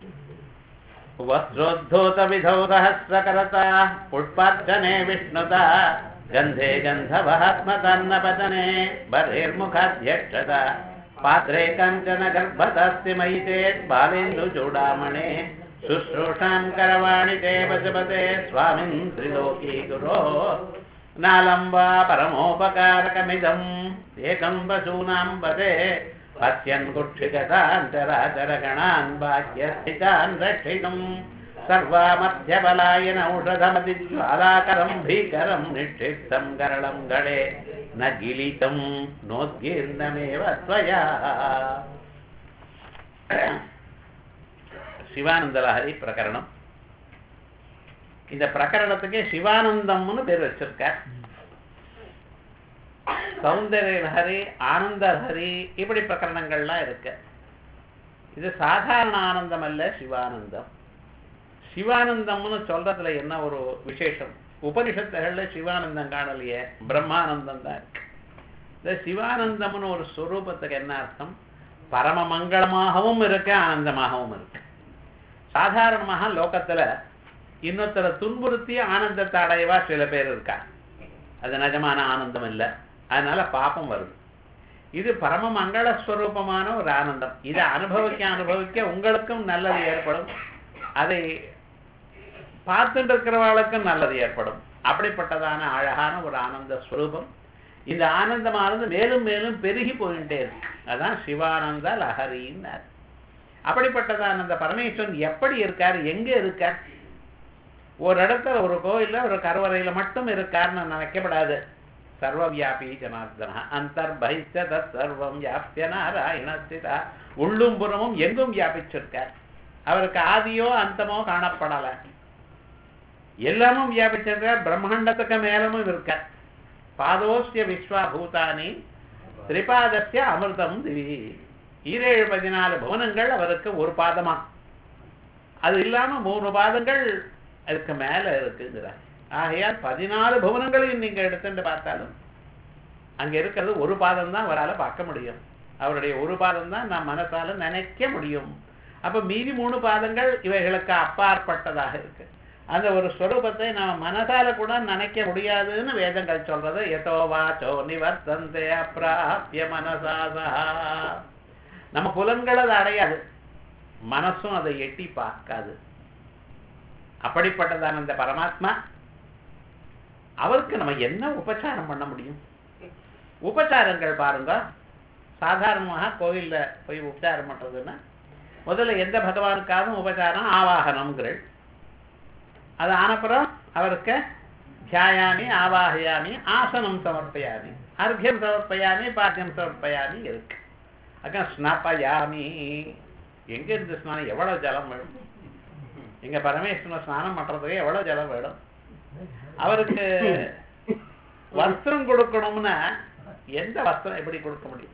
वस्त्रोद्धूतविधौ सहस्रकरता पुष्पार्चने विष्णुता गन्धे गन्धवहात्मतन्नपतने बर्हिर्मुखाध्यक्षता पात्रे कञ्चन गर्भतस्ति मयि चेत् बालेन्दुचूडामणे शुश्रूषान् करवाणि ते पशुपते स्वामिन् त्रिलोकी गुरो नालं वा परमोपकारकमिदम् एकं पशूनां पदे पश्यन् कुक्षिगतान् चराचरगणान् बाह्यस्थितान् रक्षितुम् सर्वामध्यबलायन औषधमतिज्वालाकरं भीकरं निक्षिप्तं करलं गणे न गिलितं नोद्गीर्णमेव त्वया சிவானந்தலஹரி பிரகரணம் இந்த பிரகரணத்துக்கு சிவானந்தம்னு பேர் வச்சிருக்கார் சௌந்தர்ய லஹரி ஆனந்த லஹரி இப்படி பிரகரணங்கள்லாம் இருக்கு இது சாதாரண ஆனந்தம் அல்ல சிவானந்தம் சிவானந்தம்னு சொல்றதுல என்ன ஒரு விசேஷம் உபனிஷத்துகள்ல சிவானந்தம் காணலையே பிரம்மானந்தம் தான் இருக்கு இந்த சிவானந்தம்னு ஒரு ஸ்வரூபத்துக்கு என்ன அர்த்தம் பரம மங்களமாகவும் இருக்கு ஆனந்தமாகவும் இருக்கு சாதாரணமாக லோகத்துல இன்னொருத்தரை துன்புறுத்தி ஆனந்தத்தை அடையவா சில பேர் இருக்கா அது நிஜமான ஆனந்தம் இல்லை அதனால பாப்பம் வருது இது பரம மங்களஸ்வரூபமான ஒரு ஆனந்தம் இதை அனுபவிக்க அனுபவிக்க உங்களுக்கும் நல்லது ஏற்படும் அதை பார்த்துட்டு இருக்கிறவர்களுக்கும் நல்லது ஏற்படும் அப்படிப்பட்டதான அழகான ஒரு ஆனந்த ஸ்வரூபம் இந்த ஆனந்தமானது மேலும் மேலும் பெருகி போயிட்டே இருக்கு அதான் சிவானந்த லஹரின்னார் அப்படிப்பட்டதான அந்த பரமேஸ்வரன் எப்படி இருக்கார் எங்க இருக்கார் ஒரு இடத்துல ஒரு கோயில்ல ஒரு கருவறையில மட்டும் இருக்கார்னு நினைக்கப்படாது சர்வவியாபி ஜனார்தன அந்தர்பைச்ச தத் சர்வம் வியாபிய நாராயணஸ்திதா உள்ளும் புறமும் எங்கும் வியாபிச்சிருக்கார் அவருக்கு ஆதியோ அந்தமோ காணப்படல எல்லாமும் வியாபிச்சிருக்கார் பிரம்மாண்டத்துக்கு மேலமும் இருக்கார் பாதோஸ்ய விஸ்வா பூதானி திரிபாதஸ்ய அமிர்தம் திவி ஈரேழு பதினாலு புவனங்கள் அவருக்கு ஒரு பாதமா அது இல்லாம மூணு பாதங்கள் அதுக்கு மேல இருக்குங்கிறார் ஆகையால் பதினாலு புவனங்களையும் நீங்க எடுத்துட்டு பார்த்தாலும் அங்க இருக்கிறது ஒரு பாதம் தான் அவரால் பார்க்க முடியும் அவருடைய ஒரு பாதம் தான் நான் மனசால நினைக்க முடியும் அப்ப மீதி மூணு பாதங்கள் இவைகளுக்கு அப்பாற்பட்டதாக இருக்கு அந்த ஒரு ஸ்வரூபத்தை நம்ம மனசால கூட நினைக்க முடியாதுன்னு வேதங்கள் சொல்றது எதோ வாச்சோ நிவர்த்தந்தே அப்பிராபிய மனசாசா நம்ம புலன்கள் அதை அடையாது மனசும் அதை எட்டி பார்க்காது அப்படிப்பட்டதான அந்த பரமாத்மா அவருக்கு நம்ம என்ன உபச்சாரம் பண்ண முடியும் உபச்சாரங்கள் பாருங்க சாதாரணமாக கோவில்ல போய் உபச்சாரம் பண்றதுன்னா முதல்ல எந்த பகவானுக்காகவும் உபச்சாரம் ஆவாகனம்ங்கிறள் அது ஆனப்புறம் அவருக்கு தியாயாமி ஆவாகயாமி ஆசனம் சமர்ப்பயாமி அர்க்கியம் சமர்ப்பயாமி பாத்தியம் சமர்ப்பயாமி இருக்கு அக்கா ஸ்நாப்பயாமி எங்க இருந்து ஸ்நானம் எவ்வளவு ஜலம் வேணும் எங்க பரமேஸ்வரன் ஸ்நானம் பண்றதுக்கு எவ்வளவு ஜலம் வேணும் அவருக்கு வஸ்திரம் கொடுக்கணும்னா எந்த வஸ்திரம் எப்படி கொடுக்க முடியும்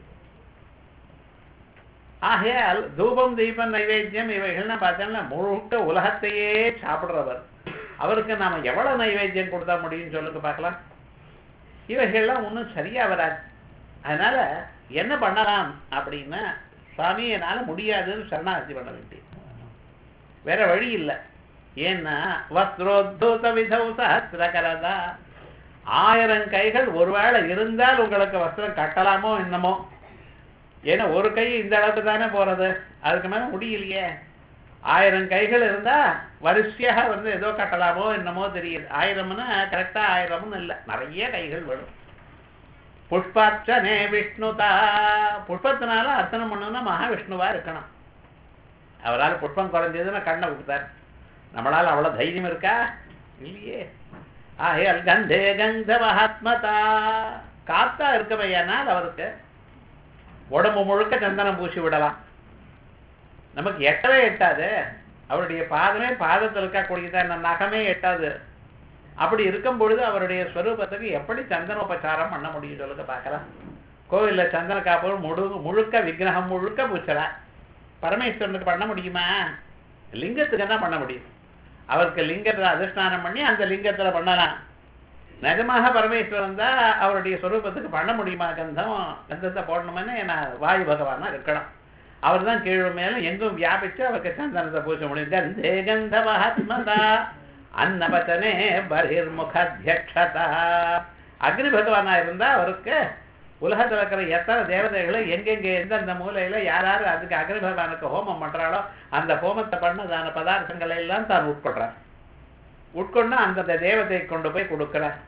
ஆகையால் தூபம் தீபம் நைவேத்தியம் இவைகள்லாம் பார்த்தோம்னா முழுக்க உலகத்தையே சாப்பிடுறவர் அவருக்கு நாம எவ்வளவு நைவேத்தியம் கொடுத்தா முடியும்னு சொல்லுங்க பார்க்கலாம் இவைகள்லாம் ஒன்றும் சரியா வராது அதனால என்ன பண்ணலாம் அப்படின்னா சுவாமி என்னால முடியாதுன்னு சரணாகதி பண்ண வேண்டியது வேற வழி இல்லை ஏன்னா வஸ்திரோத்தூத விதௌ சஹசிரகரதா ஆயிரம் கைகள் ஒருவேளை இருந்தால் உங்களுக்கு வஸ்திரம் கட்டலாமோ என்னமோ ஏன்னா ஒரு கை இந்த அளவுக்கு தானே போறது அதுக்கு மேல முடியலையே ஆயிரம் கைகள் இருந்தா வரிசையாக வந்து ஏதோ கட்டலாமோ என்னமோ தெரியுது ஆயிரம்னா கரெக்டா ஆயிரம்னு இல்லை நிறைய கைகள் வேணும் புஷ்பார்ச்சனே விஷ்ணுதா புஷ்பத்தினால அர்ச்சனை பண்ணணும்னா மகாவிஷ்ணுவா இருக்கணும் அவரால் புஷ்பம் குறைஞ்சதுன்னா கண்ணை கொடுத்தார் நம்மளால அவ்வளவு தைரியம் இருக்கா இல்லையே ஆகையால் கந்தே கந்த மகாத்மதா காத்தா இருக்கவையானால் அவருக்கு உடம்பு முழுக்க சந்தனம் பூசி விடலாம் நமக்கு எட்டவே எட்டாது அவருடைய பாதமே பாதத்தில் இருக்கக்கூடியதான் நகமே எட்டாது அப்படி இருக்கும் பொழுது அவருடைய ஸ்வரூபத்துக்கு எப்படி சந்தனோபச்சாரம் பண்ண முடியும் சொல்லுங்க பார்க்கலாம் கோவில்ல சந்தன காப்பு முழு முழுக்க விக்கிரகம் முழுக்க பூச்சலாம் பரமேஸ்வரனுக்கு பண்ண முடியுமா லிங்கத்துக்கு தான் பண்ண முடியும் அவருக்கு லிங்கத்தில் அதிஷ்டானம் பண்ணி அந்த லிங்கத்துல பண்ணலாம் நிஜமாக பரமேஸ்வரன் தான் அவருடைய ஸ்வரூபத்துக்கு பண்ண முடியுமா கந்தம் கந்தத்தை போடணுமே நான் வாயு பகவானா இருக்கணும் அவர் தான் கீழ் மேலும் எங்கும் வியாபிச்சு அவருக்கு சந்தனத்தை பூச முடியும் கந்தே கந்தவஹத்மதா அன்னபத்தனே பரிர்முகத்யக்ஷதா அக்னி பகவானா இருந்தா அவருக்கு உலகத்துல இருக்கிற எத்தனை தேவதைகளை எங்கெங்க எந்தெந்த மூலையில யார் யார் அதுக்கு அக்னி பகவானுக்கு ஹோமம் பண்றாளோ அந்த ஹோமத்தை பண்ணதான பதார்த்தங்களை எல்லாம் தான் உட்கொள்றார் உட்கொண்டு அந்தந்த தேவதையை கொண்டு போய் கொடுக்கிறார்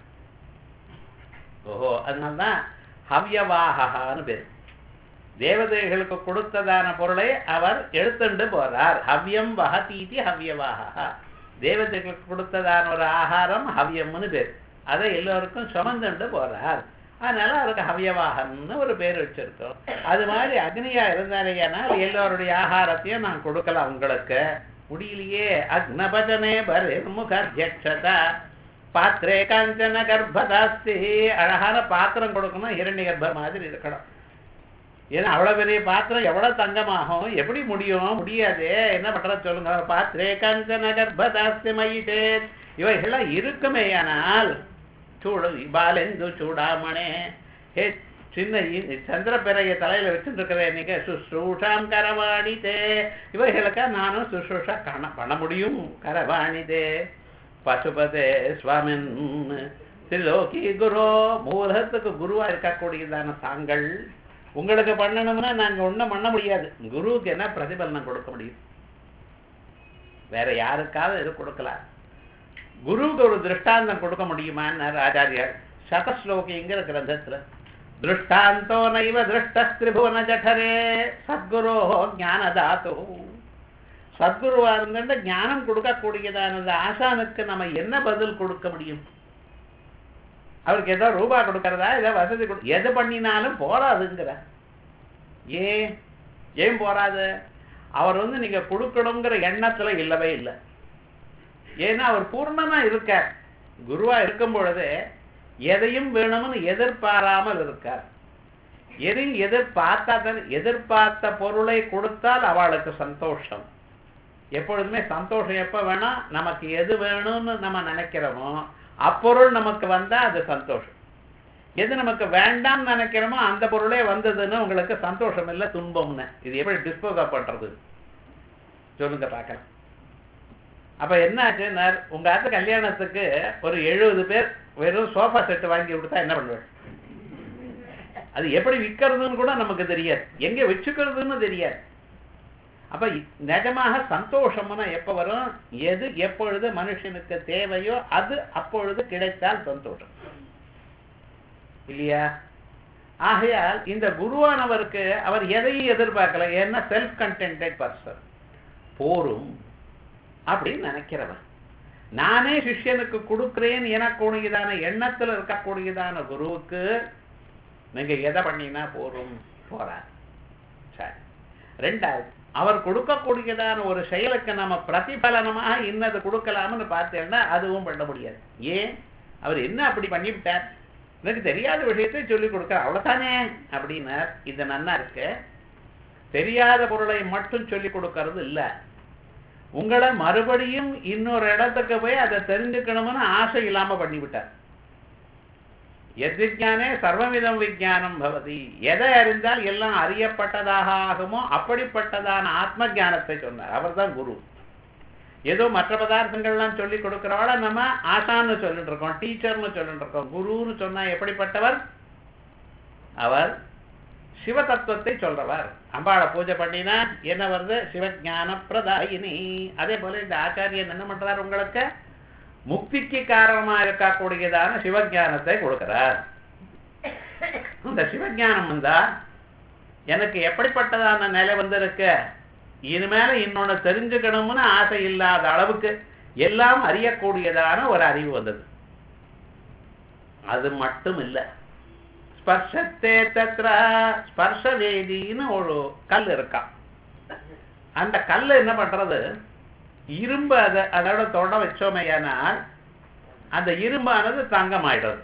ஓஹோ அதனால்தான் ஹவ்யவாகான்னு பேர் தேவதைகளுக்கு கொடுத்ததான பொருளை அவர் எடுத்துண்டு போறார் ஹவ்யம் வஹதீதி ஹவ்யவாகா தேவதைகளுக்கு கொடுத்ததான ஒரு ஆகாரம் ஹவ்யம்னு பேர் அதை எல்லோருக்கும் சுமந்துண்டு போறார் அதனால அவருக்கு ஹவ்யவாகன்னு ஒரு பேர் வச்சிருக்கோம் அது மாதிரி அக்னியா இருந்தாலேயானால் எல்லோருடைய ஆகாரத்தையும் நான் கொடுக்கலாம் உங்களுக்கு முடியலையே அக்னபஜனே பரிமுகத்யக்ஷதா பாத்திரே காஞ்சன கர்ப்பதாஸ்தி அழகான பாத்திரம் கொடுக்கணும் இரண்ய கர்ப்ப மாதிரி இருக்கணும் ஏன்னா அவ்வளவு பெரிய பாத்திரம் எவ்வளவு தங்கமாகும் எப்படி முடியும் முடியாது என்ன பண்றது சொல்லுங்க பாத்திரே காஞ்சன கர்ப்பதாஸ்தி மயிட்டே இவைகள்லாம் இருக்குமேயானால் சூடு பாலெந்து சூடாமணே ஹே சின்ன இ- சந்திரப்பிறைய தலையில வச்சுட்டு இருக்கிறேன் நீங்க சுஷ்ரூஷாம் கரவாணிதே இவைகளுக்கா நானும் சுஷ்ரூஷா காண பண்ண முடியும் கரவாணிதே பசுபதே சுவாமின் திரிலோகி குரு மூலத்துக்கு குருவா இருக்கக்கூடியதான தாங்கள் உங்களுக்கு பண்ணணும்னா நாங்க ஒண்ணும் பண்ண முடியாது குருவுக்கு என்ன பிரதிபலனம் கொடுக்க முடியும் வேற யாருக்காவது இது கொடுக்கலாம் குருவுக்கு ஒரு திருஷ்டாந்தம் கொடுக்க முடியுமான்னு ஆச்சாரியார் சதஸ்லோகிங்கிற கிரந்தத்துல திருஷ்டாந்தோ நைவ திருஷ்டிரிபுவன ஜடரே சத்குரோ ஞானதாத்து சத்குருவா இருந்துட்டு ஞானம் கொடுக்கக்கூடியதானது ஆசானுக்கு நம்ம என்ன பதில் கொடுக்க முடியும் அவருக்கு ஏதோ ரூபா கொடுக்கறதா ஏதோ வசதி கொடு எது பண்ணினாலும் போராதுங்கிற ஏன் ஏன் போராது அவர் வந்து நீங்க கொடுக்கணுங்கிற எண்ணத்துல இல்லவே இல்லை ஏன்னா அவர் பூர்ணமா இருக்கார் குருவா இருக்கும் பொழுது எதையும் வேணும்னு எதிர்பாராமல் இருக்கார் எதையும் எதிர்பார்த்தா தான் எதிர்பார்த்த பொருளை கொடுத்தால் அவளுக்கு சந்தோஷம் எப்பொழுதுமே சந்தோஷம் எப்ப வேணா நமக்கு எது வேணும்னு நம்ம நினைக்கிறோமோ அப்பொருள் நமக்கு வந்தா அது சந்தோஷம் எது நமக்கு வேண்டாம்னு நினைக்கிறோமோ அந்த பொருளே வந்ததுன்னு உங்களுக்கு சந்தோஷம் இல்லை துன்பம்னு இது எப்படி டிஸ்போஸ் பண்றது சொல்லுங்க பார்க்கலாம் அப்ப என்ன ஆச்சுன்னார் உங்க ஆத்து கல்யாணத்துக்கு ஒரு எழுபது பேர் வெறும் சோஃபா செட் வாங்கி கொடுத்தா என்ன பண்ணுவேன் அது எப்படி விற்கிறதுன்னு கூட நமக்கு தெரியாது எங்க வச்சுக்கிறதுன்னு தெரியாது அப்ப இ- நிஜமாக சந்தோஷம்னா எப்ப வரும் எது எப்பொழுது மனுஷனுக்கு தேவையோ அது அப்பொழுது கிடைத்தால் சந்தோஷம் இல்லையா ஆகையால் இந்த குருவானவருக்கு அவர் எதையும் எதிர்பார்க்கல ஏன்னா செல்ஃப் கண்டென்டட் பர்சன் போரும் அப்படின்னு நினைக்கிறவன் நானே சிஷ்யனுக்கு கொடுக்கிறேன் எனக்கூடியதான எண்ணத்துல இருக்கக்கூடியதான குருவுக்கு நீங்க எதை பண்ணினா போரும் போறார் சரி ரெண்டாவது அவர் கொடுக்கக்கூடியதான ஒரு செயலுக்கு நம்ம பிரதிபலனமாக இன்னது கொடுக்கலாம்னு பார்த்தேன்னா அதுவும் பண்ண முடியாது ஏன் அவர் என்ன அப்படி பண்ணிவிட்டார் எனக்கு தெரியாத விஷயத்தை சொல்லி கொடுக்க அவ்வளவுதானே அப்படின்னார் இது நன்னா இருக்கு தெரியாத பொருளை மட்டும் சொல்லி கொடுக்கறது இல்ல உங்களை மறுபடியும் இன்னொரு இடத்துக்கு போய் அதை தெரிஞ்சுக்கணும்னு ஆசை இல்லாம பண்ணிவிட்டார் எத் விஜானே சர்வவிதம் விஜானம் பவதி எதை அறிந்தால் எல்லாம் அறியப்பட்டதாக ஆகுமோ அப்படிப்பட்டதான ஆத்ம ஞானத்தை சொன்னார் அவர்தான் குரு ஏதோ மற்ற பதார்த்தங்கள்லாம் சொல்லி கொடுக்கிறவள நம்ம ஆசான்னு சொல்லிட்டு இருக்கோம் டீச்சர்னு சொல்லிட்டு இருக்கோம் குருன்னு சொன்னா எப்படிப்பட்டவர் அவர் சிவ தத்துவத்தை சொல்றவர் அம்பாளை பூஜை பண்ணினா என்ன வருது சிவஞான பிரதாயினி அதே போல இந்த ஆச்சாரியன் என்ன பண்றார் உங்களுக்கு முக்திக்கு காரணமா இருக்கக்கூடியதான சிவஞானத்தை கொடுக்கிறார் இந்த சிவஞானம் வந்தா எனக்கு எப்படிப்பட்டதான நிலை வந்திருக்கு இனிமேல இன்னொன்னு தெரிஞ்சுக்கணும்னு ஆசை இல்லாத அளவுக்கு எல்லாம் அறியக்கூடியதான ஒரு அறிவு வந்தது அது மட்டும் இல்லை ஸ்பர்ஷத்தே தத்ர ஸ்பர்ஷவேதின்னு ஒரு கல் இருக்கான் அந்த கல் என்ன பண்றது இரும்பு அதை அதோட தொட வச்சோமையானால் அந்த இரும்பானது தங்கமாயிடுறது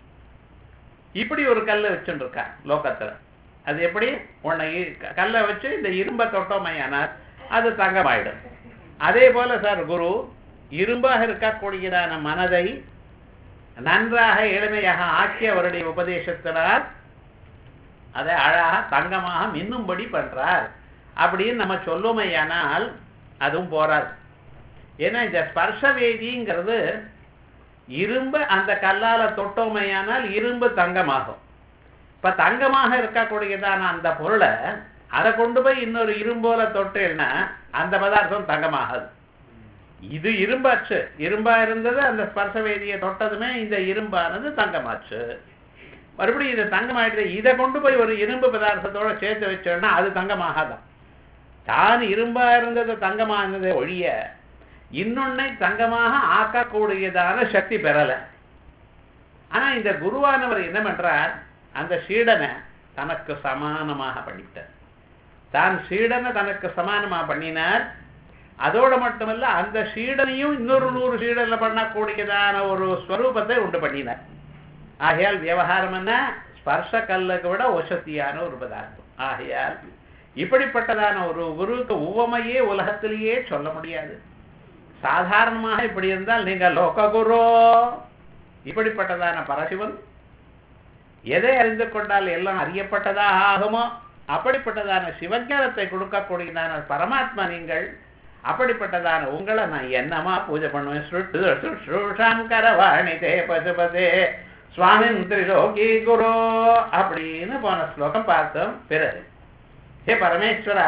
இப்படி ஒரு கல்லை வச்சுட்டு இருக்கா லோகத்துல அது எப்படி உன்னை இ- கல்லை வச்சு இந்த இரும்பை தொட்டோமையானால் அது தங்கமாயிடும் அதே போல சார் குரு இரும்பாக இருக்கக்கூடியதான மனதை நன்றாக எளிமையாக ஆக்கி அவருடைய உபதேசத்தினால் அதை அழகாக தங்கமாக மின்னும்படி பண்றார் அப்படின்னு நம்ம சொல்லுமையானால் அதுவும் போராது ஏன்னா இந்த ஸ்பர்ஷ வேதிங்கிறது இரும்பு அந்த கல்லால தொட்டோமையானால் இரும்பு தங்கமாகும் இப்ப தங்கமாக இருக்கக்கூடியதான அந்த பொருளை அதை கொண்டு போய் இன்னொரு இரும்போல தொட்டேன்னா அந்த பதார்த்தம் தங்கமாகாது இது இரும்பாச்சு இரும்பா இருந்தது அந்த ஸ்பர்ச வேதியை தொட்டதுமே இந்த இரும்பானது தங்கமாச்சு மறுபடியும் இது தங்கமாயிட்டு இதை கொண்டு போய் ஒரு இரும்பு பதார்த்தத்தோட சேர்த்து வச்சோம்னா அது தங்கமாகாதான் தான் இரும்பா இருந்தது தங்கமானது ஒழிய இன்னொன்னை தங்கமாக ஆக்கக்கூடியதான சக்தி பெறல ஆனா இந்த குருவானவர் என்ன பண்றார் அந்த சீடனை தனக்கு சமானமாக பண்ணிட்டார் தான் சீடனை தனக்கு சமானமா பண்ணினார் அதோட மட்டுமல்ல அந்த சீடனையும் இன்னொரு நூறு சீடன்ல பண்ணக்கூடியதான ஒரு ஸ்வரூபத்தை உண்டு பண்ணினார் ஆகையால் விவகாரம் என்ன ஸ்பர்ஷ கல்லுக்கு விட ஒசத்தியான ஒரு பதார்த்தம் ஆகையால் இப்படிப்பட்டதான ஒரு குருவுக்கு உவமையே உலகத்திலேயே சொல்ல முடியாது சாதாரணமாக இப்படி இருந்தால் நீங்க லோககுரு இப்படிப்பட்டதான பரசிவன் எதை அறிந்து கொண்டால் எல்லாம் அறியப்பட்டதாக ஆகுமோ அப்படிப்பட்டதான சிவஞானத்தை கொடுக்கக்கூடியதான பரமாத்மா நீங்கள் அப்படிப்பட்டதான உங்களை நான் என்னமா பூஜை பண்ணுவேன் ஸ்ருஷாம் கரவாணி தே பசுபதே சுவாமின் திரிலோகி குரு அப்படின்னு போன ஸ்லோகம் பார்த்தோம் பிறகு ஹே பரமேஸ்வரா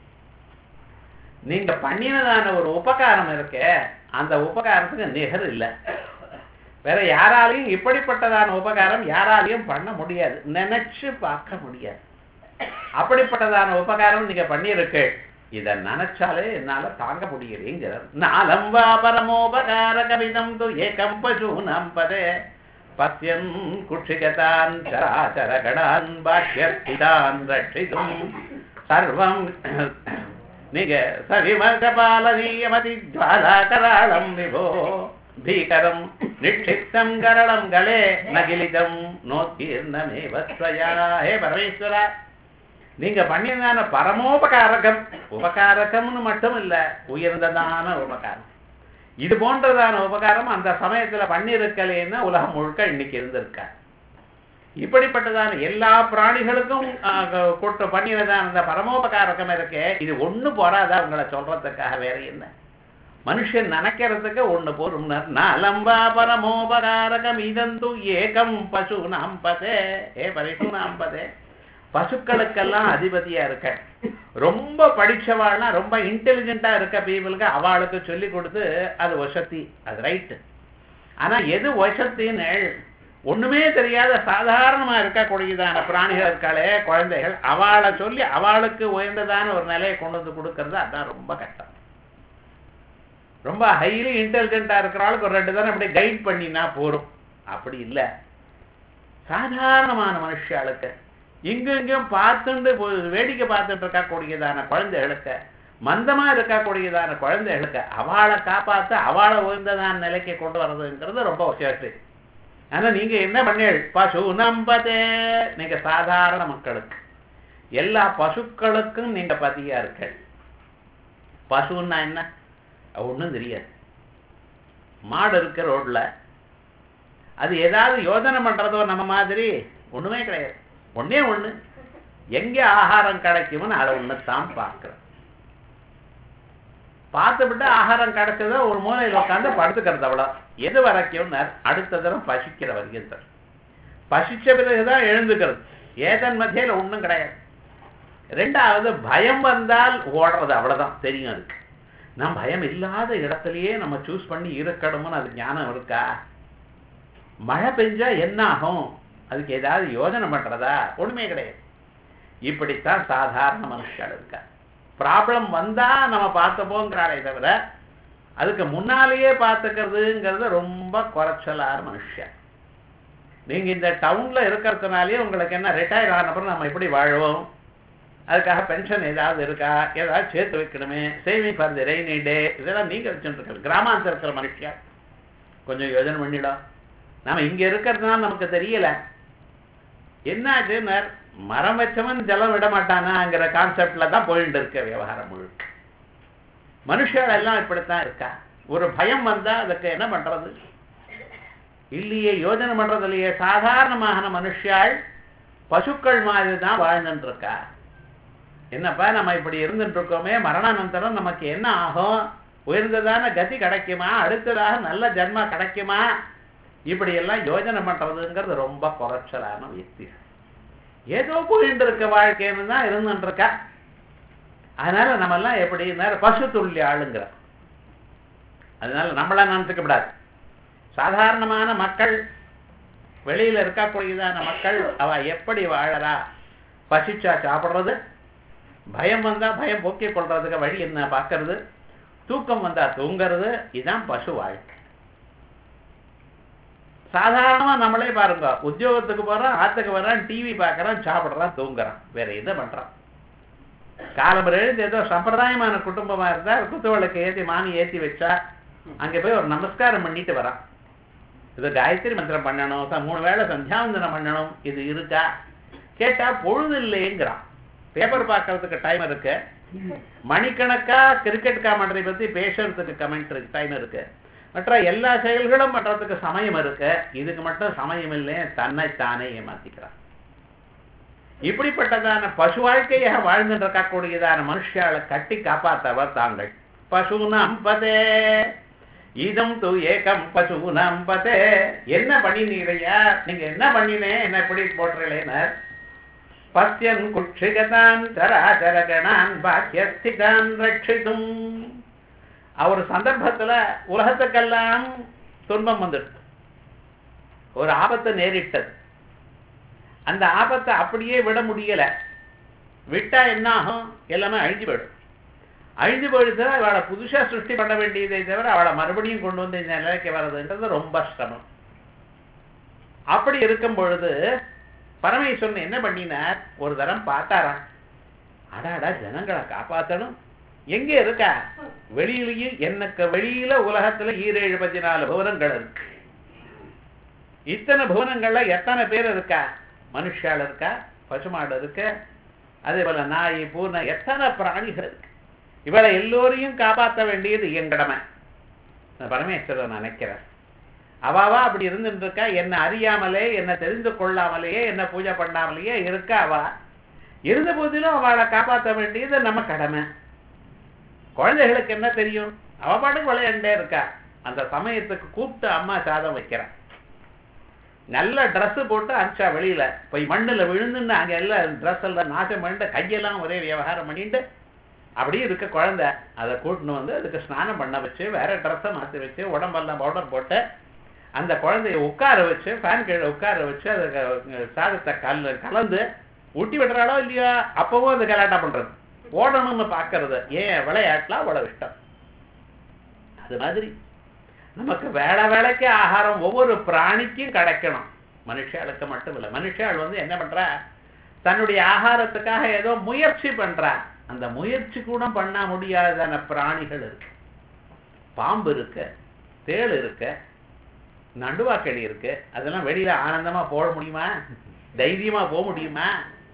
நீங்க பண்ணினதான ஒரு உபகாரம் இருக்கே அந்த உபகாரத்துக்கு நிகர் இல்லை வேற யாராலையும் இப்படிப்பட்டதான உபகாரம் யாராலையும் பண்ண முடியாது நினைச்சு பார்க்க முடியாது அப்படிப்பட்டதான உபகாரம் நீங்க பண்ணியிருக்கு இத நினைச்சாலே என்னால தாங்க முடியலைங்கிறார் நாலம் வா பரமோபகார கவிதம் து ஏகம் பசூனம் பதே பத்யன் குட்சிகதான் சராச்சர கடான் பாஷ்யர்த்திதான் ரட்சிதும் சர்வம் நீங்க சரிமகபாலதீயமதி ஜுவாலாகராளம் விபோ பீகரம் நிக்ஷிப்தம் கரளம் கலே நகிலிதம் நோக்கீர்ணமேவ ஸ்வயா ஹே பரமேஸ்வரா நீங்க பண்ணியதான பரமோபகாரகம் உபகாரகம்னு மட்டும் இல்ல உயர்ந்ததான உபகாரம் இது போன்றதான உபகாரம் அந்த சமயத்துல பண்ணியிருக்கலேன்னா உலகம் முழுக்க இன்னைக்கு இருந்திருக்கா இப்படிப்பட்டதான எல்லா பிராணிகளுக்கும் கூட்டு பண்ணினதான அந்த பரமோபகாரகம் இருக்கே இது ஒண்ணு போறாதா உங்களை சொல்றதுக்காக வேற என்ன மனுஷன் நினைக்கிறதுக்கு ஒண்ணு போரும் நலம்பா பரமோபகாரகம் இதந்து ஏகம் பசு நாம்பதே ஏ பரிசு நாம்பதே பசுக்களுக்கெல்லாம் அதிபதியா இருக்க ரொம்ப படிச்சவாள்னா ரொம்ப இன்டெலிஜென்ட்டா இருக்க பீப்புளுக்கு அவளுக்கு சொல்லி கொடுத்து அது வசதி அது ரைட்டு ஆனா எது வசத்தின்னு ஒண்ணுமே தெரியாத சாதாரணமா இருக்கக்கூடியதான பிராணிகள் இருக்காளே குழந்தைகள் அவளை சொல்லி அவளுக்கு உயர்ந்ததான ஒரு நிலையை கொண்டு வந்து கொடுக்கறது அதான் ரொம்ப கஷ்டம் ரொம்ப ஹைலி இன்டெலிஜென்ட்டா இருக்கிறாளுக்கு ஒரு ரெண்டு தானே அப்படி கைட் பண்ணினா போரும் அப்படி இல்லை சாதாரணமான மனுஷாளுக்கு இங்கும் இங்கும் பார்த்துண்டு வேடிக்கை பார்த்துட்டு இருக்கக்கூடியதான குழந்தைகளுக்கு மந்தமா இருக்கக்கூடியதான குழந்தைகளுக்கு அவளை காப்பாற்ற அவளை உயர்ந்ததான நிலைக்கு கொண்டு வர்றதுங்கிறது ரொம்ப விசேஷம் ஆனா நீங்க என்ன பண்ணீள் பசு நம்பதே நீங்க சாதாரண மக்களுக்கு எல்லா பசுக்களுக்கும் நீங்க பதியா இருக்க பசுன்னா என்ன ஒண்ணும் தெரியாது மாடு இருக்க ரோட்ல அது ஏதாவது யோஜனை பண்றதோ நம்ம மாதிரி ஒண்ணுமே கிடையாது ஒண்ணே ஒண்ணு எங்க ஆகாரம் கிடைக்கும்னு அதை ஒண்ணுத்தான் பார்க்கிறோம் பார்த்துவிட்டு ஆகாரம் கிடைச்சத ஒரு மூலையில் உட்காந்து படுத்துக்கிறது அவ்வளோ எது வரைக்கும் அடுத்த தரம் பசிக்கிற வரைக்கும் பசிச்ச பிறகுதான் எழுந்துக்கிறது ஏதன் மத்தியில ஒண்ணும் கிடையாது ரெண்டாவது பயம் வந்தால் ஓடுறது அவ்வளவுதான் தெரியும் அதுக்கு நான் பயம் இல்லாத இடத்துலயே நம்ம சூஸ் பண்ணி இருக்கணும்னு அது ஞானம் இருக்கா மழை பெஞ்சா என்ன ஆகும் அதுக்கு ஏதாவது யோஜனை பண்றதா ஒண்ணுமே கிடையாது இப்படித்தான் சாதாரண மனுஷன் இருக்கா ப்ராப்ளம் வந்தா நம்ம பார்த்துப்போங்கிறாளே தவிர அதுக்கு முன்னாலேயே பார்த்துக்கிறதுங்கிறது ரொம்ப குறைச்சலான மனுஷன் நீங்க இந்த டவுன்ல இருக்கிறதுனாலே உங்களுக்கு என்ன ரிட்டையர் ஆனப்பறம் நம்ம எப்படி வாழ்வோம் அதுக்காக பென்ஷன் ஏதாவது இருக்கா ஏதாவது சேர்த்து வைக்கணுமே saving for the rainy day இதெல்லாம் நீங்க வச்சுட்டு இருக்கிற கிராமாந்தரம் இருக்கிற மனுஷன் கொஞ்சம் யோஜனை பண்ணிடும் நாம இங்க இருக்கிறதுனால நமக்கு தெரியல என்னாச்சுன்னு மரம் வச்சவன் ஜலம் விட மாட்டானாங்கிற கான்செப்ட்ல தான் போயிட்டு இருக்க விவகாரம் முழுக்க மனுஷர்கள் எல்லாம் இப்படித்தான் இருக்கா ஒரு பயம் வந்தா அதுக்கு என்ன பண்றது இல்லையே யோஜனை பண்றது இல்லையே சாதாரணமான மனுஷாள் பசுக்கள் மாதிரி தான் வாழ்ந்துட்டு இருக்கா என்னப்பா நம்ம இப்படி இருந்துட்டு இருக்கோமே மரணானந்தரம் நமக்கு என்ன ஆகும் உயர்ந்ததான கதி கிடைக்குமா அடுத்ததாக நல்ல ஜென்மா கிடைக்குமா இப்படி எல்லாம் யோஜனை பண்றதுங்கிறது ரொம்ப குறைச்சலான யுக்தி ஏதோ போயிட்டு இருக்க வாழ்க்கைன்னு தான் இருந்துட்டு இருக்கா அதனால நம்ம எல்லாம் எப்படி பசு துள்ளி ஆளுங்கிற அதனால நம்மள நினைச்சுக்க கூடாது சாதாரணமான மக்கள் வெளியில இருக்கக்கூடியதான மக்கள் அவ எப்படி வாழறா பசிச்சா சாப்பிடுறது பயம் வந்தா பயம் போக்கிக் கொள்றதுக்கு வழி என்ன பார்க்கறது தூக்கம் வந்தா தூங்குறது இதுதான் பசு வாழ்க்கை சாதாரணமா நம்மளே பாருங்க உத்தியோகத்துக்கு போறோம் ஆத்துக்கு வர்றான் டிவி பார்க்கறான் சாப்பிடுறான் தூங்குறான் வேற எதை பண்றான் காலம்பரம் எழுந்து ஏதோ சம்பிரதாயமான குடும்பமா இருந்தா குத்துவளுக்கு ஏத்தி மானி ஏத்தி வச்சா அங்க போய் ஒரு நமஸ்காரம் பண்ணிட்டு வரான் இது காயத்ரி மந்திரம் பண்ணணும் ச- மூணு வேளை சந்தியாவந்தனம் பண்ணணும் இது இருக்கா கேட்டா பொழுது இல்லைங்கிறான் பேப்பர் பார்க்கறதுக்கு டைம் இருக்கு மணிக்கணக்கா கிரிக்கெட் காமெண்ட்ரி பத்தி பேசுறதுக்கு கமெண்ட் டைம் இருக்கு மற்ற எல்லா செயல்களும் பண்றதுக்கு சமயம் இருக்கு இதுக்கு மட்டும் சமயம் இல்லை தன்னை தானே ஏமாத்திக்கிறான் இப்படிப்பட்டதான பசு வாழ்க்கையாக வாழ்ந்துட்டு இருக்கக்கூடியதான மனுஷால கட்டி காப்பாத்தவர் தாங்கள் பசுனம் பதே இதம் து ஏகம் பசுனம் பதே என்ன பண்ணினீரையா நீங்க என்ன பண்ணினே என்ன இப்படி போட்டுறேனர் பத்யன் குட்சிகதான் சராச்சரகணான் பாக்கியஸ்திகான் ரட்சிதும் அவர் சந்தர்ப்பத்துல உலகத்துக்கெல்லாம் துன்பம் வந்துடுது ஒரு ஆபத்து நேரிட்டது அந்த ஆபத்தை அப்படியே விட முடியல விட்டா என்ன ஆகும் எல்லாமே அழிஞ்சு போயிடும் அழிஞ்சு போயிடுச்சுன்னா அவளை புதுசா சிருஷ்டி பண்ண வேண்டியதை தவிர அவளை மறுபடியும் கொண்டு வந்து இந்த நிலைக்கு வர்றதுன்றது ரொம்ப சிரமம் அப்படி இருக்கும் பொழுது பரமேஸ்வரன் என்ன பண்ணினார் ஒரு தரம் பார்த்தாராம் அடாடா ஜனங்களை காப்பாத்தணும் எங்க இருக்கா வெளியிலயும் எனக்கு வெளியில உலகத்துல ஈரேழு பதினாலு புவனங்கள் இருக்கு இத்தனை புவனங்கள்ல எத்தனை பேர் இருக்கா மனுஷால் இருக்கா பசுமாடு இருக்கு அதே போல நாய் பூனை எத்தனை பிராணிகள் இருக்கு இவளை எல்லோரையும் காப்பாற்ற வேண்டியது என் கடமை நான் பரமேஸ்வரன் நினைக்கிறேன் அவாவா அப்படி இருந்துட்டு இருக்கா என்ன அறியாமலே என்ன தெரிந்து கொள்ளாமலேயே என்ன பூஜை பண்ணாமலேயே இருக்கா அவா இருந்த போதிலும் அவளை காப்பாற்ற வேண்டியது நம்ம கடமை குழந்தைகளுக்கு என்ன தெரியும் அவ பாட்டுக்கு விளையாண்டே இருக்கா அந்த சமயத்துக்கு கூப்பிட்டு அம்மா சாதம் வைக்கிறான் நல்ல Dress போட்டு அனுப்பிச்சா வெளியில போய் மண்ணுல விழுந்துன்னு அங்க எல்லாம் ட்ரெஸ் எல்லாம் நாசம் பண்ணிட்டு கையெல்லாம் ஒரே விவகாரம் பண்ணிட்டு அப்படியே இருக்க குழந்தை அதை கூட்டின்னு வந்து அதுக்கு ஸ்நானம் பண்ண வச்சு வேற ட்ரெஸ்ஸை மாற்றி வச்சு உடம்பெல்லாம் பவுடர் போட்டு அந்த குழந்தைய உட்கார வச்சு ஃபேன் கீழே உட்கார வச்சு அதுக்கு அஹ், சாதத்தை கல் கலந்து ஊட்டி விடுறாளோ இல்லையோ அப்பவும் அது கலாட்டா பண்றது ஓடணும்னு பார்க்கறது ஏன் விளையாட்டுலாம் அவ்வளவு இஷ்டம் அது மாதிரி நமக்கு வேலை வேலைக்கு ஆகாரம் ஒவ்வொரு பிராணிக்கும் கிடைக்கணும் மனுஷாளுக்கு மட்டும் இல்லை மனுஷாள் வந்து என்ன பண்றா தன்னுடைய ஆகாரத்துக்காக ஏதோ முயற்சி பண்றா அந்த முயற்சி கூட பண்ண முடியாதான பிராணிகள் இருக்கு பாம்பு இருக்கு தேள் இருக்கு நடுவாக்கடி இருக்கு அதெல்லாம் வெளியில ஆனந்தமா போட முடியுமா தைரியமா போக முடியுமா